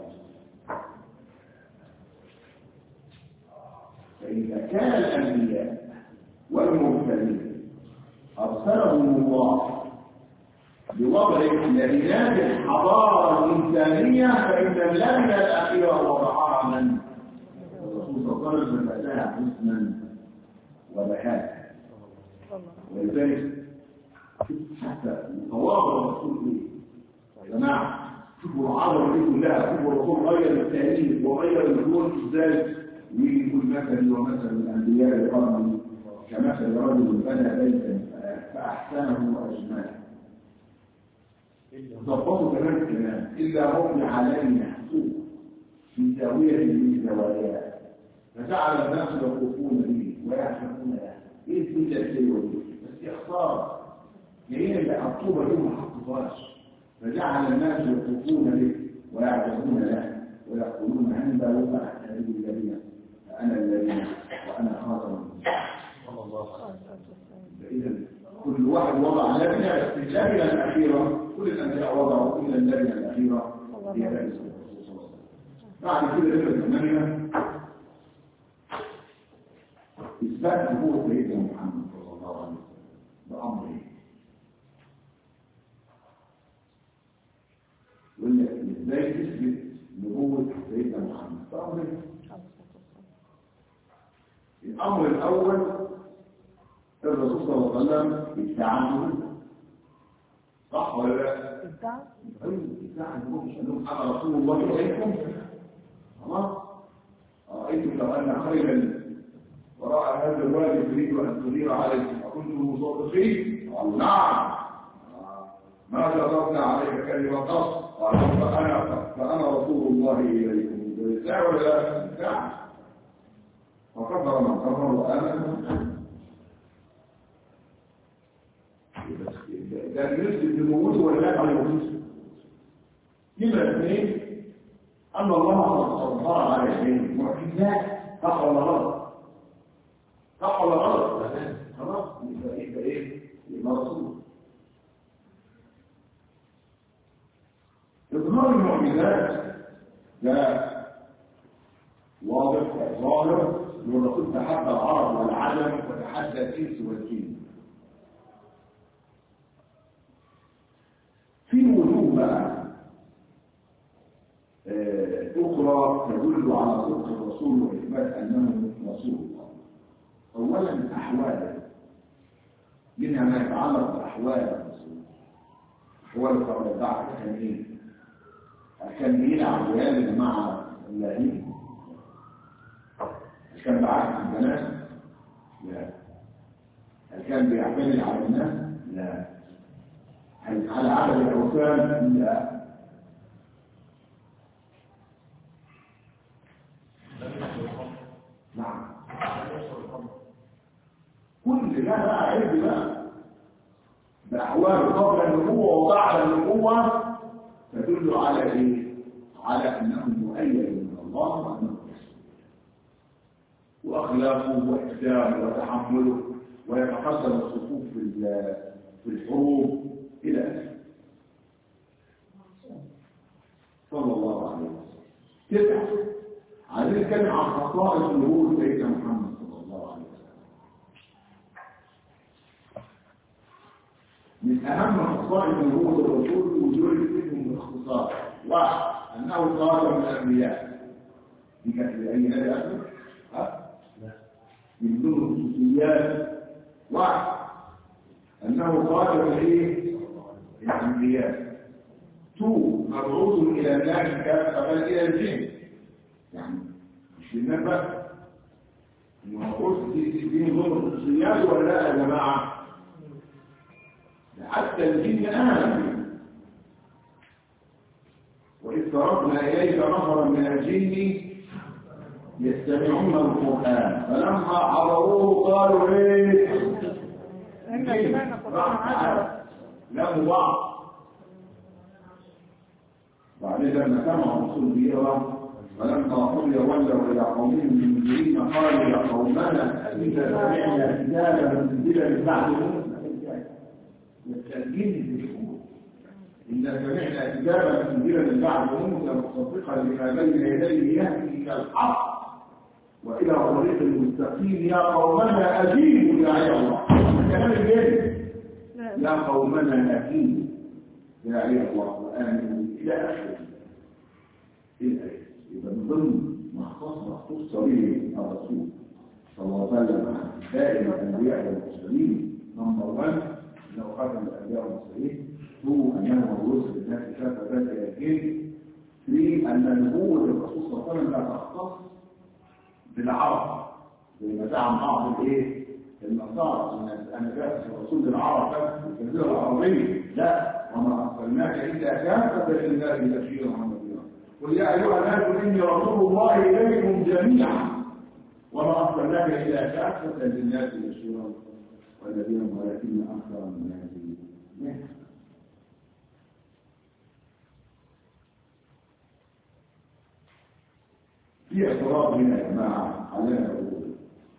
فإذا كان الأنبياء والمرسلين أرسلهم الله بوضع لبنات الحضارة الإنسانية فإن اللبنة الأخيرة وضعها من الرسول صلى الله عليه وسلم فأتاها حسنا وبهاء ولذلك حتى تواضع الرسول إيه يا جماعة شوفوا العظمة دي كلها شوفوا الرسول غير التاريخ وغير الكون ازاي ويجي يقول مثلي ومثل الأنبياء لقرني كمثل رجل بنى بيتا فأحسنه وأجمله ضبطوا كمان الكلام إلا هم علينا سوء في زاوية من زواياه فجعل الناس يطوفون به ويعشقون له ايه الدنيا الحلوه دي بس اخسار جايين اللي حطوها دي ما حطوهاش فجعل الناس يطوفون به ويعشقون له ويقولون عنده فاحتاج الذين فانا الذين وانا خاتم فاذا كل واحد وضع لبنه في اللبنه الاخيره كل الانبياء وضعوا الا اللبنه الاخيره هي لبنه الرسول صلى الله عليه وسلم بعد كده لبنه ثمانيه إثبات نبوة سيدنا محمد صلى الله عليه وسلم بأمره يقول لك إزاي تثبت نبوة سيدنا محمد بأمره الأمر الأول الرسول صلى الله عليه وسلم ادعى صح ولا لا؟ ادعى أيوه ادعى النبوة مش أنهم أنا رسول الله إليكم خلاص رأيت لو أن خيرا وراء هذا الوالد تريد أن تدير عليكم أكنتم مصدقين قالوا نعم ما جربنا عليك كلمة قص قال فأنا فأنا رسول الله إليكم لا ولا لا نعم وكفر من كفر وآمن من آمن ده بالنسبة للوجود ولا لا على الوجود نمرة اثنين أن الله سبحانه على يديه معجزات صح ولا غلط؟ صح ولا غلط؟ خلاص يبقى يبقى ايه؟ يبقى رسول إظهار المعجزات ده واضح ظاهر والرسول تحدى العرب والعجم وتحدى الإنس والجن في وجوه بقى آه، أخرى تدل على صدق الرسول وإثبات أنه رسول الله أولا أحواله منها ما يتعلق بأحوال الرسول أحوال قبل البعث كان إيه؟ كان بيلعب ويلعب مع اللاهين كان بعث البنات لا هل كان بيعتمد على الناس لا هل على عدد الأوثان لا نعم كل ده بقى عيب بقى بأحوال قبل النبوة وبعد النبوة تدل على ايه؟ على انه مؤيد من الله وانه رسول واخلاقه واحسانه وتحمله ويتقدم الصفوف في ال- في الحروب الى اخره صلى الله عليه وسلم تسعه عايزين نتكلم عن خصائص ظهور سيدنا محمد صلى الله عليه وسلم من أهم خصائص نبوة الرسول وجود منهم باختصار واحد أنه خاتم الأنبياء دي كانت لأي نبي أكبر؟ ها؟ من ضمن الخصوصيات واحد أنه خاتم الإيه؟ الأنبياء تو مبعوث إلى الناس كافة بل إلى الجن يعني مش للناس بس المبعوث دي دي دي من ضمن الخصوصيات ولا لا يا جماعة؟ حتى الجن آمنوا وإذ صرفنا إليك نفرا من الجن يستمعون القرآن فلما حضروه قالوا إيه؟ إن سمعنا قرآن عجبا لهم بعض بعدين لما سمعوا الرسول بيقرا فلما قضي ولوا الى قومهم منذرين قالوا يا قومنا اذا سمعنا كتابا منزلا من بعد موسى يستأذين بالشكور إذا سمعنا كتابا منزلا من بعد موسى مصدقا لما بين يديه يهدي الى الحق والى طريق المستقيم يا قومنا اجيبوا داعي الله كلام الجن يا قومنا أكيد داعي الله وآمنوا إلى آخره الآية يبقى من ضمن ما خص مخصوص به الرسول صلى الله عليه وسلم عن سائر الأنبياء والمرسلين نمبر 1 أنه خاتم الأنبياء والمرسلين 2 أنه الرسل الناس كافة ذات الجن 3 أن نبوة الرسول صلى الله عليه وسلم لا تختص بالعرب زي ما زعم بعض الايه النصارى ان انا جاءت الرسول العرب بس في الجزيره العربيه لا وما ارسلناك الا كافه للناس بشيرا ونذيرا قل يا ايها الناس اني رسول الله اليكم جميعا وما ارسلناك الا كافه للناس بشيرا ونذيرا ولكن اكثر الناس لا يعلمون. في اعتراض هنا يا جماعه علينا نقول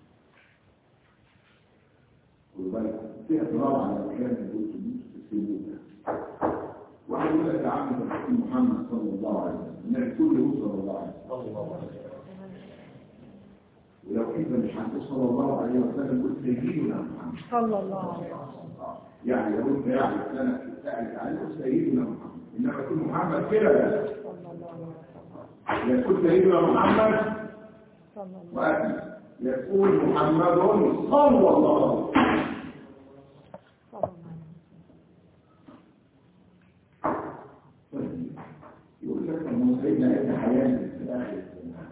خد بالك في اعتراض على مكان الجزء في السجود واحد يقول لك يا عم الرسول محمد صلى الله عليه وسلم النبي كله صلى الله عليه وسلم ولو انت مش هتقول صلى الله عليه وسلم قلت سيدنا محمد صلى الله عليه وسلم يعني لو انت يعني سنه تسالك عليه قلت سيدنا محمد انما يكون محمد كده لا صلى الله عليه وسلم يقول سيدنا محمد صلى الله وأكل يقول محمد صلى الله عليه وسلم صلى الله عليه طيب. يقول لك أن سيدنا ابن حيان في آخر الزمان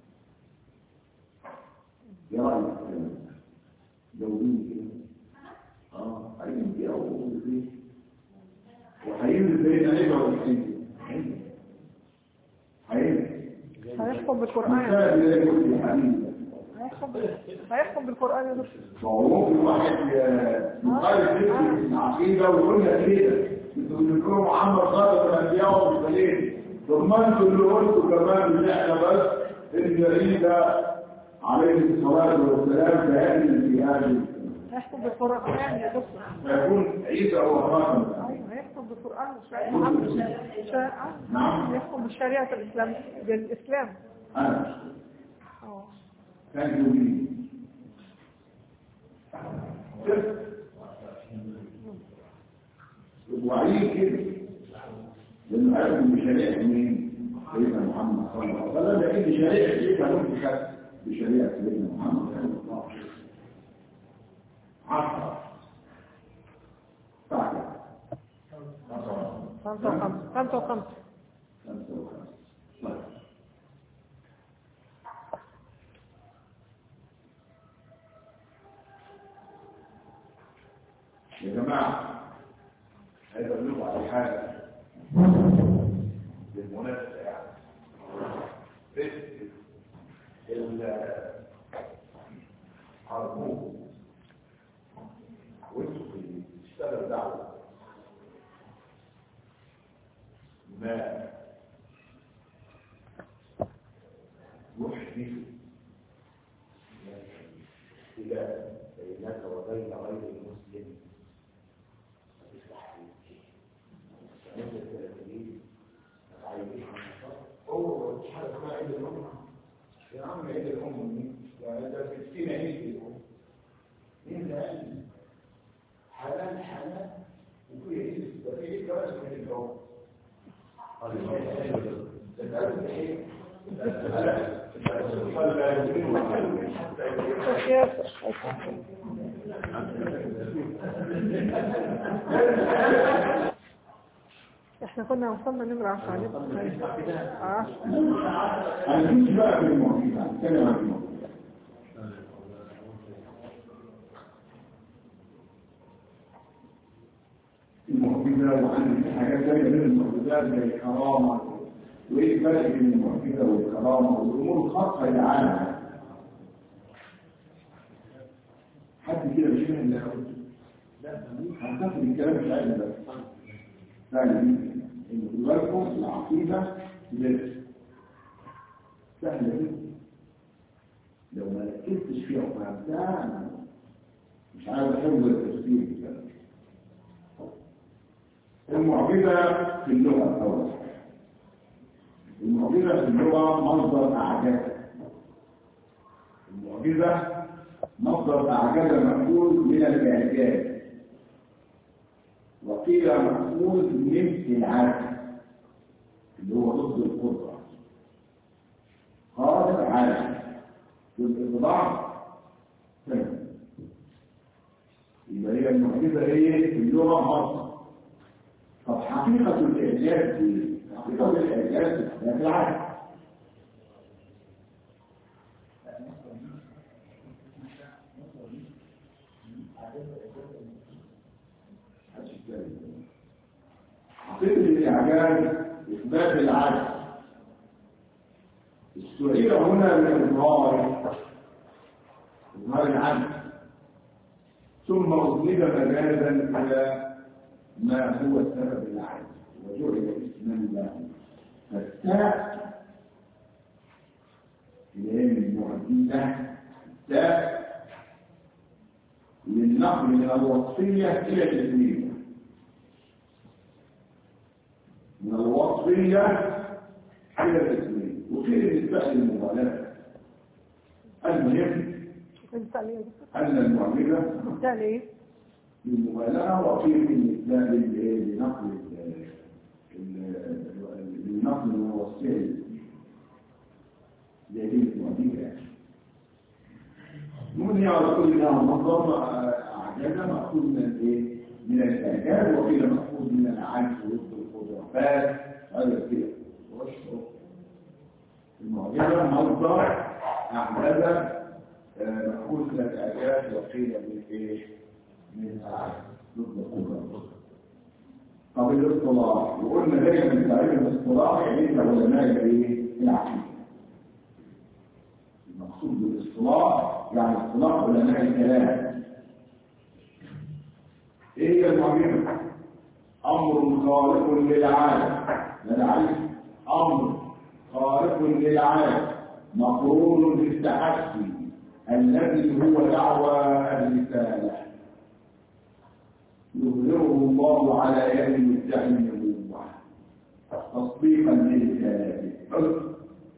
يا رأيك الكلام ده؟ جاوبيني كده اه هينزل أو إيه؟ وهينزل سيدنا عيبة ولا هينزل؟ هينزل هينزل هيحكم بالقرآن مثال لا يقول لي حبيبي هيحكم هيحكم بالقرآن يا دكتور فهو ممكن واحد ي- يقال فكر العقيدة ويقول لك كده انتوا بتذكروا محمد خاتم الانبياء والمرسلين ثم انتوا اللي قلتوا كمان ان احنا بس ان عيسى عليه الصلاة والسلام كائن في هذه الأمة. هيحكم بالقرآن يا دكتور فيكون عيسى هو خاتم الأنبياء. ايوه هيحكم بالقرآن وشريعة محمد شريعة نعم. يحكم بالشريعة الإسلام بالإسلام انا اه كان يريد وعيه كده لانه عارف ان شريعه مين؟ سيدنا محمد صلى الله عليه وسلم لان شريعه سيدنا ممسكت بشريعه سيدنا محمد صلى الله عليه وسلم عشرة بعد خمسة وخمسة خمسة وخمسة خمسة وخمسة طيب. يا جماعة عايز اقول لكم على حاجة بالمناسبة يعني بس العربون وانتوا بتشتغلوا دعوة ما يحدث إلى بينك وبين غير المسلم هو مش حاجة اسمها عيد الأم يا عم عيد الأم مين؟ يعني ده ستين عيد الأم مين ده قال حلال حلال وفي عيد ده في عيد كمان اسمه عيد الأم احنا كنا وصلنا نمرة عشرة اه أنا كنت بقى في المعجزة أتكلم عن المعجزة المعجزة وعندي حاجات تانية من المعجزات زي الكرامة وإيه الفرق بين المعجزة والكرامة والأمور الخاصة للعالم حد كده مش فاهم اللي أقوله لا هنتقل الكلام مش عايز بس ثاني إن بالكم العقيدة لسه سهلة جدا لو ما ركزتش فيها وفهمتها أنا مش عايز أحفظ التفسير بتاعها المعجزة في اللغة الأول المعجزة في اللغة مصدر أعجاز المعجزة مصدر أعجاز مأخوذ من الإعجاز وقيل مأخوذ من العجز اللي هو ضد القدرة قادر عالم بالإطلاع سنة يبقى هي المعجزة ايه في اللغة مصر طب حقيقة الإعجاز دي حقيقة الإعجاز ده في العالم حقيقة الإعجاز إثبات العجز السؤال هنا لإظهار إظهار العجز ثم أضيف مجازا إلى ما هو سبب العجز وجعل اسما له فالتاء اللي هي من المعجزة التاء للنقل من الوصفية إلى الإثمية من الوصفية إلى الإثمية وفي النسبة للمبالغة المهم انت ليه يا دكتور أن المعجزة انت ليه للمبالغة وفي النسبة لل- لنقل ال- ال- للنقل من الوصفية زي دي المعجزة يعني. ممكن على كل ده مصدر أعجازة مأخوذ من الإيه؟ من الإعجاز وقيل مأخوذ من العجز ضد القدرات هذا كده واشكر المعجزة مصدر أعجاز آه، مأخوذ من الإعجاز وقيل من إيه؟ من العجز ضد القدرات طب الاصطلاح وقلنا دايما تعريف الاصطلاح عند علماء الايه؟ العقيده المقصود بالاصطلاح يعني اصطلاح علماء الكلام ايه هي المعجزه امر خارق للعالم لا عارف امر خارق للعالم مقرون بالتحدي الذي هو دعوى الرساله يظهره الله على يد مدعي النبوه تصديقا لرسالته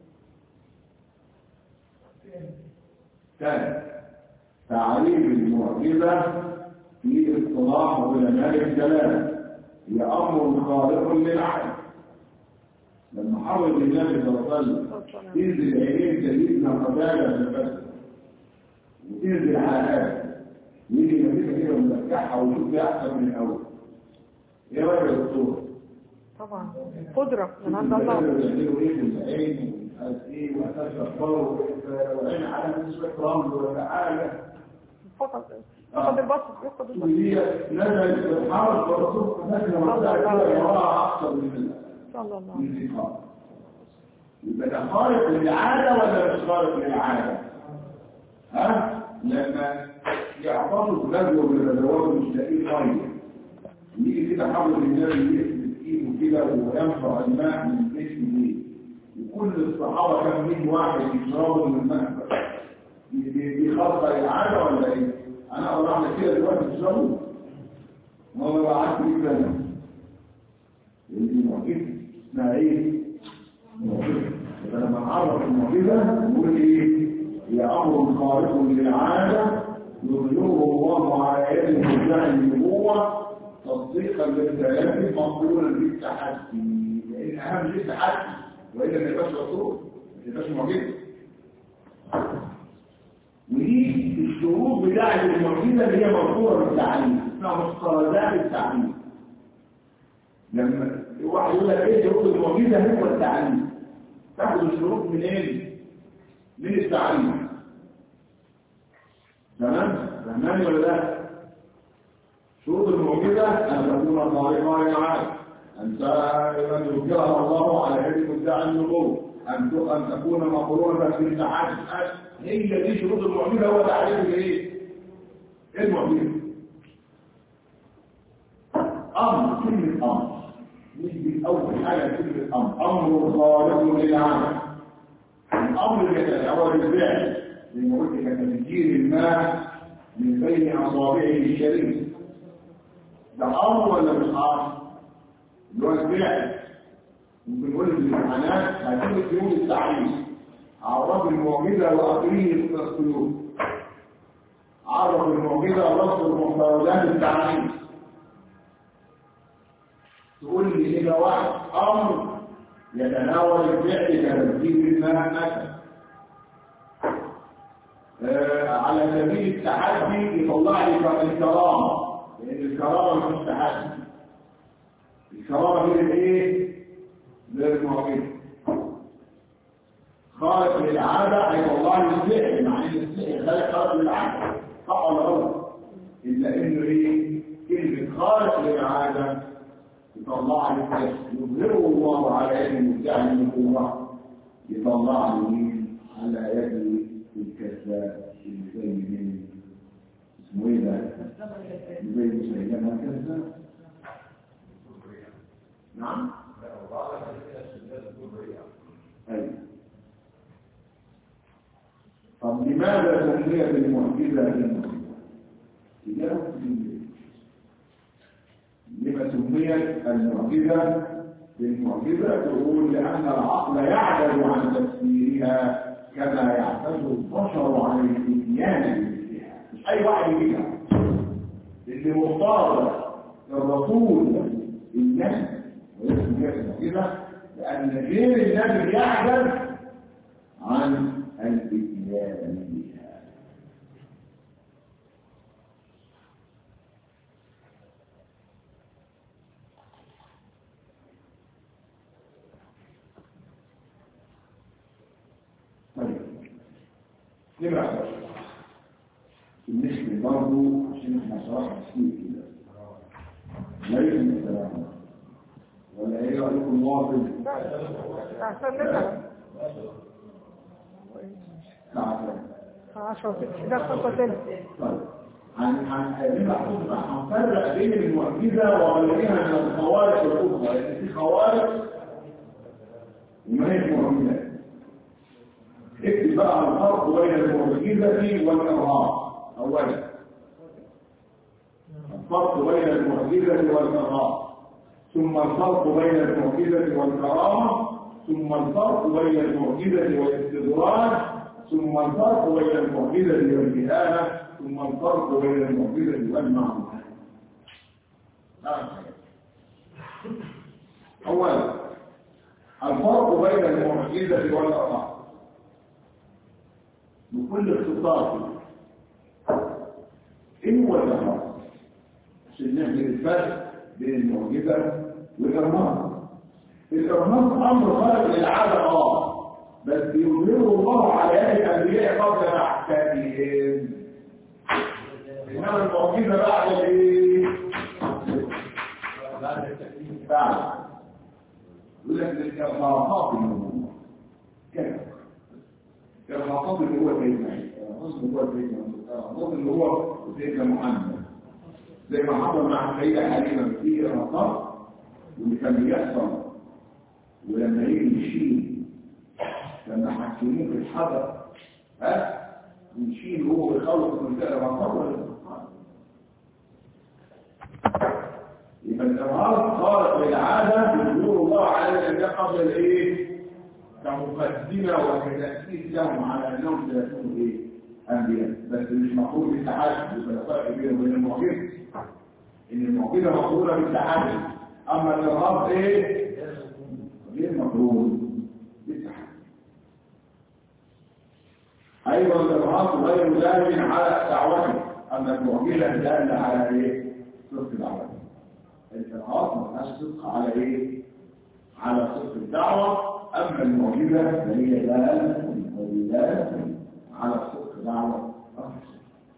ثالث تعريف المعجزة في اصطلاح علماء الكلام هي أمر خارق للعقل لما حرج النبي صلى الله عليه وسلم تنزل عينين سيدنا قتادة في الفتح وتنزل على هذا يجي مدينة كده ومفتحها ويشوف احسن من الأول ايه رأيك يا دكتور؟ طبعا قدرة من عند الله يعملوا ايه في العين ومش عارف ايه وهتشفروا والعين على نسبة رمل ولا حاجة فقط فقط البصر يفقد البصر وهي نزلت في الحرب والرسول نزل وقتها كده يراها أكثر من صلى الله عليه من الإقامة يبقى ده خارق للعادة ولا مش خارق للعادة؟ ها؟ لما يعطشوا غزوة من الغزوات مش لاقيه طيب يجي كده حول النبي يثبت ايده كده وينفع الماء من جسمه ليه وكل الصحابة كان مين واحد يشربوا من الماء دي- دي دي خاصة العادة ولا ايه؟ انا اقول اعمل كده دلوقتي تشربوا ما هو بقى عارف ايه كده دي معجزة اسمها ايه؟ معجزة يبقى لما نعرف المعجزة نقول ايه؟ هي امر خارق للعادة يظهره الله على يد مدعي النبوة تصديقا للكلام مقبولا بالتحدي لان اهم شيء التحدي والا ما يبقاش رسول ما يبقاش معجزة ودي الشروط بتاعت المعجزة اللي هي مذكورة في التعليم اسمها مستندات التعليم لما واحد يقول لك ايه شروط المعجزة هو التعليم تاخد الشروط من ايه؟ من التعليم تمام؟ فهماني ولا لا؟ شروط المعجزة أن تكون خارقة للعالم أن أن يذكرها الله على يد مدعي النبوة أن ت- أن تكون مقرونة بالتحدي هي دي شروط المعجزة هو تعريف الايه؟ ايه المعجزة؟ أمر كلمة أمر نيجي أول حاجة كلمة أمر أمر خارق للعالم الأمر يتجاوز الفعل زي ما قلت كتفجير الماء من بين أصابعه الشريف ده أمر ولا مش أمر؟ اللي هو الفعل ممكن نقول في الامتحانات هتيجي في يوم التعريف عرف المعجزة وأقريه التصوير عرف المعجزة ورصد مفردات التعريف تقول لي هنا واحد أمر يتناول الفعل كترتيب الماء مثلا آه، على سبيل التحدي يطلع لي الكرامة لأن الكرامة مش تحدي الكرامة هي الايه؟ للمعجزة خارق للعادة هيطلع لي الفعل مع ان الفعل خارق خارق للعادة صح ولا غلط؟ إلا إنه إيه؟ كلمة خارق للعادة يطلع لي الفعل يظهره الله على يد المدعي النبوة يطلع لي مين؟ على يد الكذاب اللي زي مين؟ اسمه ايه ده؟ زي مسيلمة كذاب نعم؟ أيوة طب لماذا سميت المعجزة بالمعجزة؟ إجابة جميلة. لما سميت المعجزة بالمعجزة تقول لأن العقل يعجز عن تفسيرها كما يعجز البشر عن الاتيان بمثلها مش أي واحد يجيبها اللي مختار الرسول النبي ويسمى كده المعجزة لأن غير النبي يعجز عن الاتيان بها طيب نمرة 11 بالنسبة برضه عشان احنا صراحة كتير كده ليس من الكلام ولا ايه رأيكم واضح؟ عشان نفهم الساعة كام؟ 10 ده 5 تلت طيب هن- هن- نبقى حكم- هنفرق بين المعجزة وغيرها من الخوارق الأخرى لأن في خوارق وما هي معجزات اكتب بقى الفرق بين المعجزة والإرهاب أولا الفرق بين المعجزة والإرهاب ثم الفرق بين المعجزة والكرامة ثم الفرق بين المعجزة والاستدراج ثم الفرق بين المعجزة والكهانة ثم الفرق بين المعجزة والمعمولة أولا الفرق بين المعجزة والإرهاب بكل اختصار ايه هو الإرهاب عشان نعمل الفرق بين المعجزة والإرهاب الإرهاب أمر خارج للعادة اه بس يظهره الله على يد الأنبياء قبل بعثتهم إنما المعجزة بعد الإيه؟ بعد التكليف بعد يقول لك الإرهاقات النبوة كده الإرهاقات اللي هو سيدنا عيسى الرسل هو سيدنا الرسل اللي هو سيدنا محمد زي ما حصل مع السيدة حليمة في إرهاقات واللي كان بيحصل ولما يجي يشيل لما حكموه في الحجر ها يشيل هو يخلص من كده إرهاقات ولا إرهاقات؟ يبقى الإرهاق خارق للعادة يقول الله على الأنبياء قبل الإيه؟ كمقدمة وكتأسيس لهم على أنهم سيكونوا إيه؟ أنبياء بس مش مقبول بالتحدي يبقى فرق بينه وبين المعجزة إن المعجزة مقبولة بالتحدي أما الإرهاق إيه؟ غير مقبول بالتحدي أيضا الإرهاق غير دال على دعوته أما المعجزة دالة على إيه؟ صدق دعوته الإرهاق ما فيهاش صدق على إيه؟ على صدق الدعوة أما المعجزة فهي دالة ودلالة على صدق دعوة الرسول.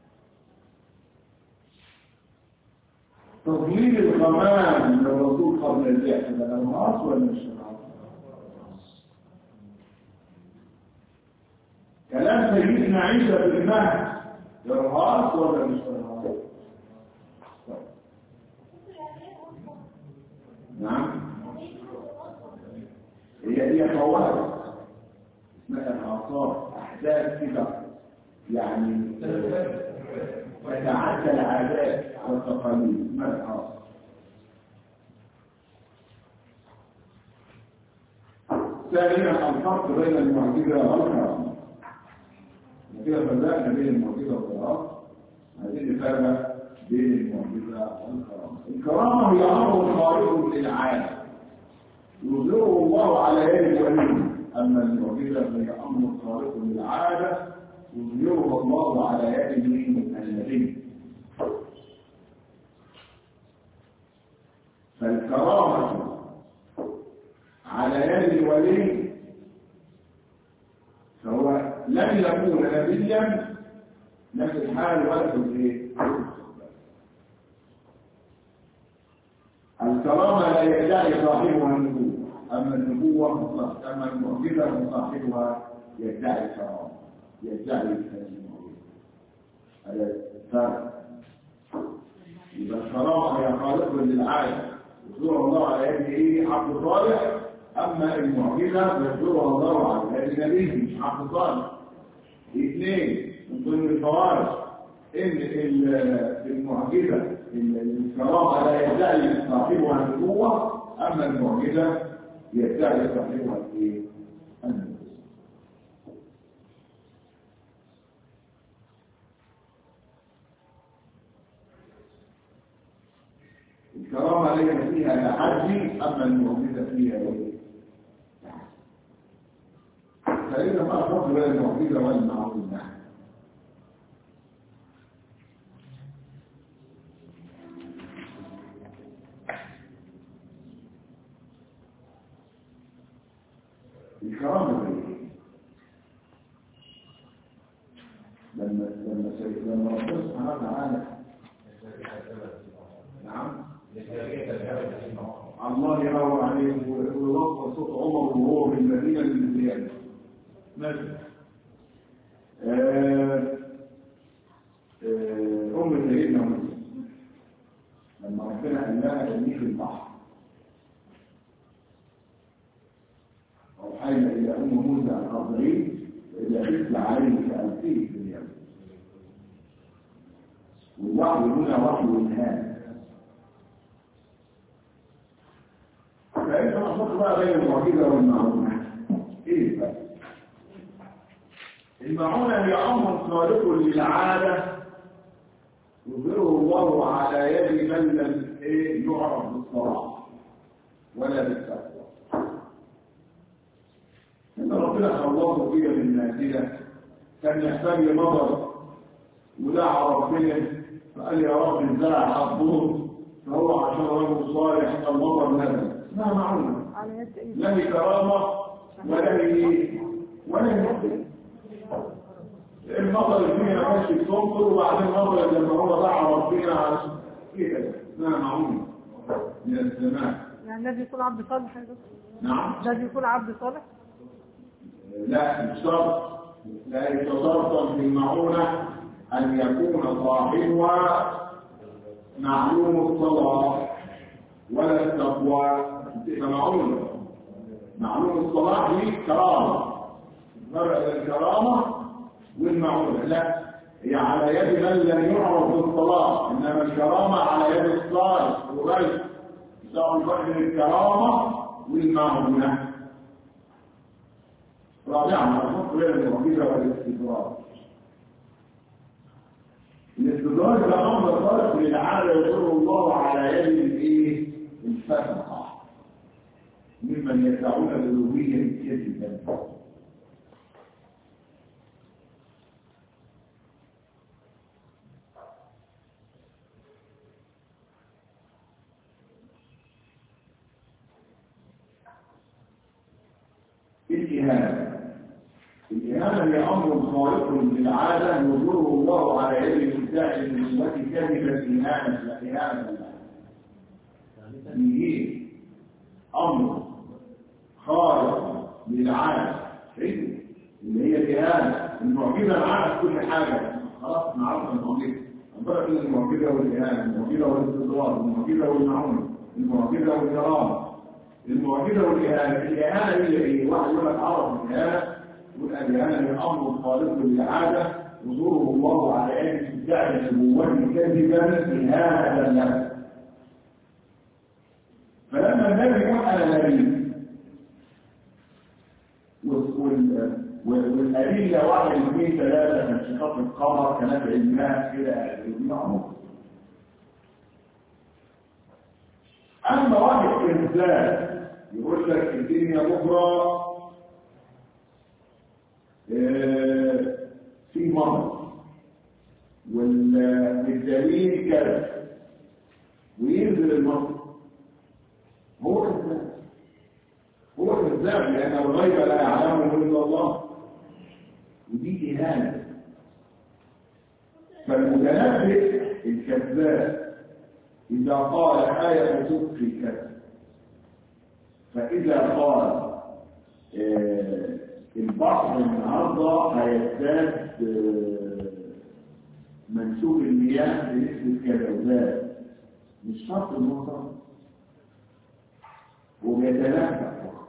تضليل الغمام للرسول قبل البعث ده الإرهاق ولا مش إرهاق؟ كلام سيدنا عيسى في المهد إرهاق ولا مش إرهاق؟ نعم هي هي فوائد اسمها الآثار أحداث كده يعني تتعدى العادات والتقاليد اسمها الآثار ثانيا الفرق بين المعجزة والكرامة كده فرقنا بين المعجزة والكرامة عايزين نفرق بين المعجزة والكرامة الكرامة هي أمر خارج للعادة يظهره الله على يد وليه أما المعجزة فهي أمر خارق للعادة يظهرها الله على يد مين النبي فالكرامة على يد الولي فهو لم يكون نبيا نفس الحال ولا في الايه الكرامة لا يدعي صاحبها النبوة أما النبوة مطلق أما المعجزة صاحبها يدعي الكرامة يدعي المعجزة هذا فرق يبقى الكرامة هي خالق للعالم يزور الله على يد ايه عبد صالح أما المعجزة يزورها الله على يد نبيه مش عبد صالح اثنين من ضمن الفوارق ان المعجزة الكرامة لا يدعي صاحبها النبوة أما المعجزة يدعي صاحبها الايه؟ النبوة الكرامة ليس فيها تحدي أما المعجزة فيها ايه؟ فإذا ما الفرق بين المعجزة والمعجزة الكرامة ايه؟ لما لما سيد لما ربنا سبحانه وتعالى نعم الله ينور عليه ويوصل صوت عمر وهو في المدينة للزيادة ماذا؟ آه، آه، أم سيدنا موسى لما ربنا قال لها ارميه في البحر أوحينا إلى أم موسى أن أرضعيه وإذا خفت عليه فألقيه في اليم والوحي هنا وحي إلهام فإنت مصدق بقى بين المعجزة والمعونة إيه بقى؟ المعونة هي أمر خارق للعادة يظهره الله على يد من لم إيه يعرف بالصلاح ولا بالتقوى إن ربنا خلصه فيها من نازلة كان يحتاج لمطر ودعا ربنا فقال يا رب ازرع حبوه فهو عشان رجل صالح المطر نزل اسمها معونة على يد ايه لا هي كرامة ولا هي ولا هي المطر اللي فيها ما كانش بتمطر وبعدين المطر لما هو دعا ربنا عشان كده اسمها معونة من السماء يعني لازم يكون عبد صالح يا دكتور نعم لازم يكون عبد صالح لا مش شرط لا يتصرف في المعونة أن يكون صاحبها معلوم الصلاح ولا التقوى تبقى معونة معلوم الصلاح دي كرامة فرق بين الكرامة والمعونة لا هي على يد من لم يعرف بالصلاح إنما الكرامة على يد الصالح وغير يساوي الفرق بين الكرامة والمعونة رابعا الفرق بين المعجزة والاستدراج الاستدراج ده امر خارق للعاده يضر الله على يد الايه الفسقه ممن يدعون الالوهيه كذبا الإهانة الإهانة هي أمر خارق للعادة يظهره الله على يد الإبداع التي كذبت إهانة إهانة الله هي أمر خارق للعادة إيه؟ اللي هي الإهانة المعجزة معانا في كل حاجة خلاص نعرف المعجزة نفرق بين المعجزة والإهانة المعجزة والاستدراج المعجزة والمعونة المعجزة والكرامة المعجزة والإهانة الإهانة هي إيه؟ واحد يقول لك عرف الإهانة يقول الإهانة هي أمر خارق للعادة يظهره الله على يد ادعاء النبوة كذبا إهانة له فلما النبي يقول أنا نبي وال- وال- والأدلة واحد اثنين ثلاثة كانشقاق القمر كنفع الماء كده يجمعهم أما واحد إنسان يقول لك الدنيا بكرة آه، في مرض والدليل كذا وينزل المرض هو كذاب هو كذاب لأن الغيب لا يعلمه إلا الله ودي إهانة فالمتنبئ الكذاب إذا قال آية صدق كذا فإذا قال آه، البحر النهارده هيزداد آه، منسوب المياه بنسبة كذا وذات مش شرط المطر وبيتنبأ فقط.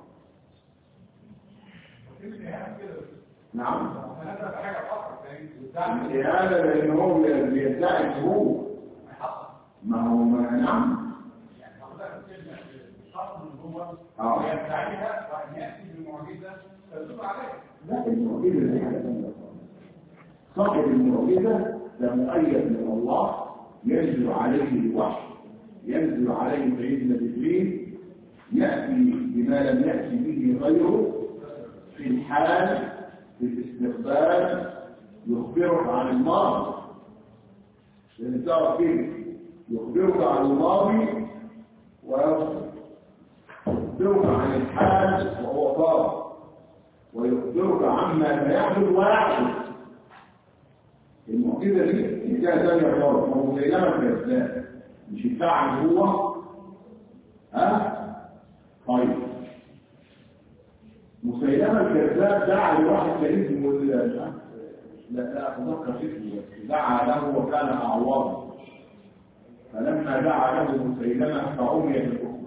نعم هذا حاجة فقط يعني هذا لأن هو بيدعي الهروب ما هو ما نعم يعني حضرتك كلمة الشخص اللي هو آه. يدعيها وأن يأتي بمعجزة تدل عليها لا المعجزة دي حاجة ثانية خالص. صاحب المعجزة ده مؤيد من الله ينزل عليه الوحي ينزل عليه سيدنا جبريل يأتي بما لم يأتي به غيره في الحال في الاستقبال يخبرك عن الماضي لأن تعرف كده يخبرك عن الماضي ويخبرك عن الحال وهو طارئ ويخبرك عما سيحدث ويحدث المعجزه دي حكايه ثانيه خالص هو زي لما الكذاب مش بتاع هو ها طيب مسيلمة الكذاب دعا لواحد كان اسمه ال- مش عارف لا لا أتذكر اسمه بس دعا له وكان أعوضا فلما دعا له مسيلمة فعمي بالكفر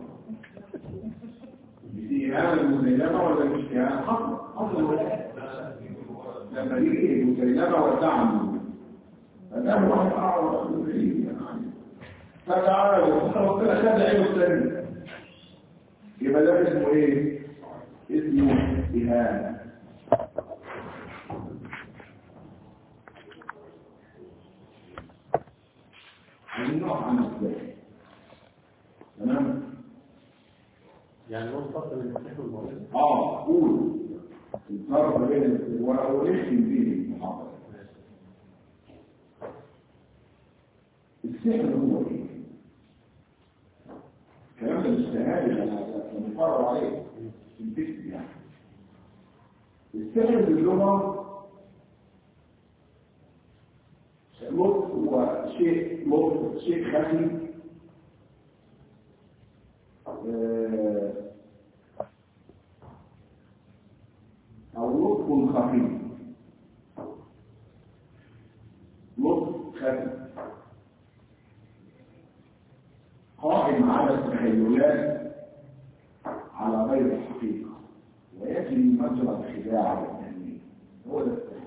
دي إهانة المسيلمة ولا مش إهانة؟ حصل حصل لما يجي مسيلمة ودعم فده واحد أعوض المسيلمة يعني فتعالى ربنا خد عينه الثاني يبقى ده اسمه ايه؟ اسمه إهانة النوع عن الثاني تمام؟ يعني هو الفرق بين المسيح والموعظة اه قول الفرق بين الاستواء وليش فيه المحاضرة السحر هو ايه؟ الكلام ده مش شهادة انا بنفرج عليه في التكست يعني السحر في اللغة لطف هو شيء لطف شيء خفي آه، أو لطف خفي لطف خفي قائم على التخيلات على غير الحقيقة ويجري مجرى الخداع والتهميش هو ده السحر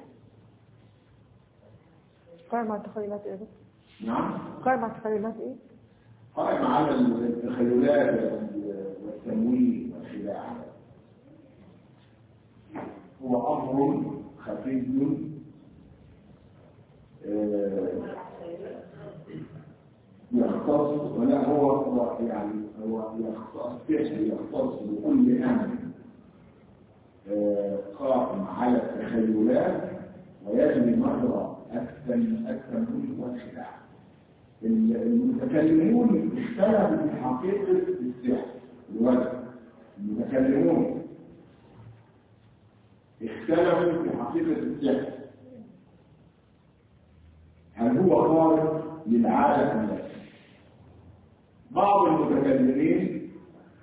قائم على التخيلات ايه بس؟ نعم قائم على التخيلات ايه؟ قائم على التخيلات والتمويل والخداع هو أمر خفي آه، يختص ولا هو هو يعني هو يختص يختص بكل أمر آه، قائم على التخيلات ويجري مجرى التم- التمويل والخداع المتكلمون اختلفوا في حقيقة السحر الوجه المتكلمون اختلفوا في حقيقة السحر هل هو خارق للعادة أم لا؟ بعض المتكلمين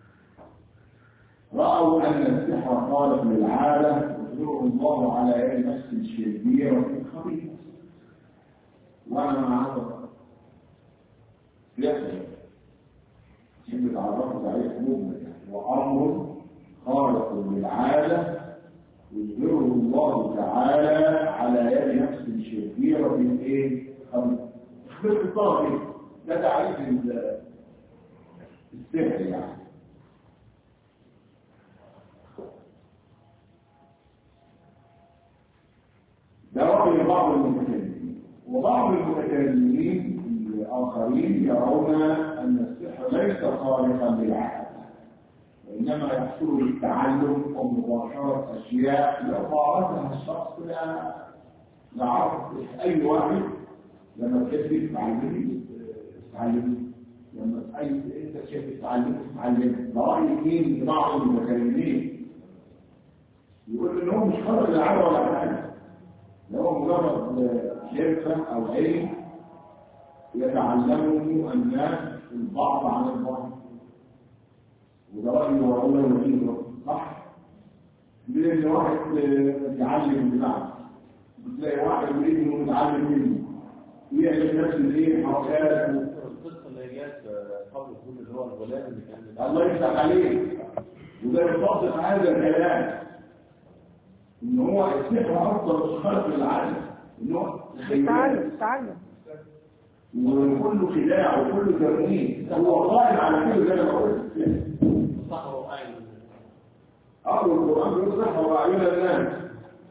رأوا أن السحر خارق للعادة يظهره الله على يد نفس شريرة خبيثة وأنا مع هذا الرأي يحصل يحب تعرفوا تعريف مجمل يعني وأمر خارق للعادة يظهره الله تعالى على يد نفس شريرة ايه؟ خبيثة باختصار ايه؟ ده تعريف ال- السحر يعني ده رأي بعض المتكلمين وبعض المتكلمين الآخرين يرون أن السحر ليس خارقا للعادة وإنما يحصل بالتعلم ومباشرة أشياء لو فعلتها الشخص لا لا عرف أي واحد لما تحب تتعلمي تتعلمي لما أي أنت تحب تتعلمي تتعلمي ده رأي مين بعض المتكلمين يقول إن هو مش خارق للعادة ولا حاجة ده هو مجرد حرفة أو علم يتعلمه الناس البعض عن البعض وده رأيي وأقول له نتيجة صح؟ لأن واحد يتعلم بمعنى بتلاقي واحد يريد إنه يتعلم منه ويعمل نفس الايه حركات القصة اللي جت قبل الظهور اللي هو الغلام اللي كان الله يفتح عليه وده يصادق هذا الكلام ان هو السحر افضل مش خلق العالم ان هو تخيلات تعلم تعلم وكله خداع وكله ترميم هو قائم على كل ده انا بقول صح هو قاعد اول القران بيقول صح وعيون الناس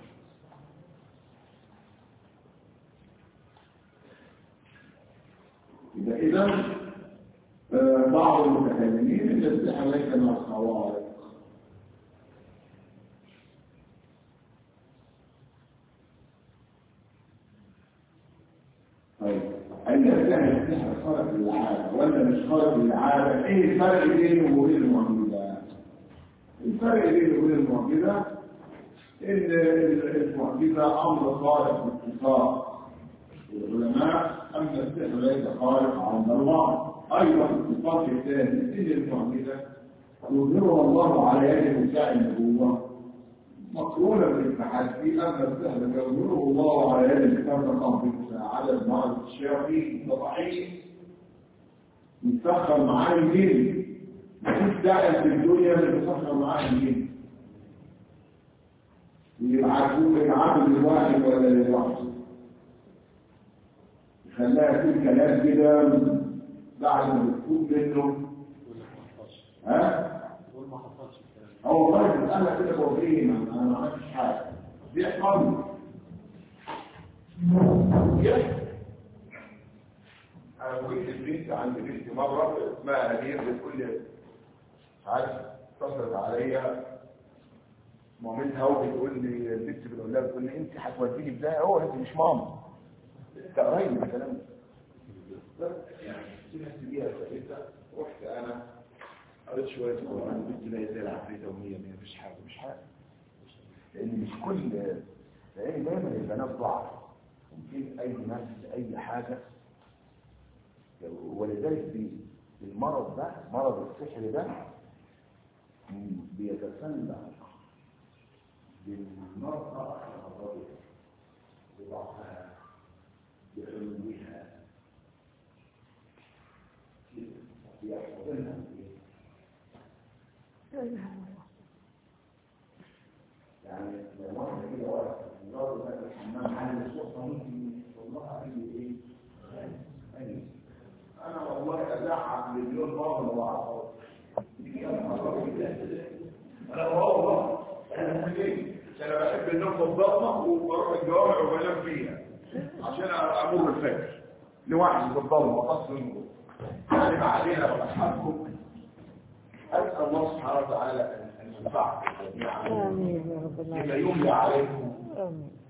يبقى اذا آه، بعض المتكلمين ان السحر ليس من الخوارق طيب أين كان السحر خارق للعادة ولا مش خارق للعادة؟ إيه الفرق بينه وبين المعجزة؟ الفرق بينه وبين المعجزة إن المعجزة أمر خارق باتفاق العلماء أن السحر ليس خارق عند الله أيضا الاتفاق الثاني إن المعجزة يظهرها الله على يد نساء النبوة مقرونة بالتحدي أما السهل يقوله الله على يد الكتاب رقم على المرض الشياطين ضعيف يتسخر معاه الجن مفيش داعي في الدنيا اللي يتسخر معاه الجن يبعتوه للعبد الواحد ولا للواحد يخليها في كلام كده بعد ما بتفوت منه ها دول ما حصلش الكلام هو والله انا كده بوريه انا ما عملتش حاجه بيحصل انا قلت البنت عند بنتي مره اسمها هدير بتقول لي عارف اتصلت عليا مامتها وبتقول لي البنت بتقول لها بتقول لي انت هتوديني ازاي هو انت مش ماما انت قريب من الكلام ده بس يعني في ناس بيها كويسه رحت انا قريت شويه قران البنت بقت زي العفريته وهي ما فيش حاجه مش حاجه لان مش كل لان دايما البنات ضعف ممكن اي نفس اي حاجه ولذلك بي- المرض ده مرض السحر ده بيتسلى بالمرأة الرجل بضعفها بعلوها بيحفظنها يعني لو واحد كده واقف في النار ده الحمام عن الصوت ممكن والله عندي ايه غني. انا والله ازعق مليون مره واعرف انا والله انا بقول ايه انا بحب النوم بالضلمه وبروح الجوامع وبنام فيها عشان امر الفجر لوحدي بالضلمه وقصر النور يعني ما علينا واصحابكم اسال الله سبحانه وتعالى ان ينفعكم جميعا آمين يا رب بما العالمين يملى عليكم آمين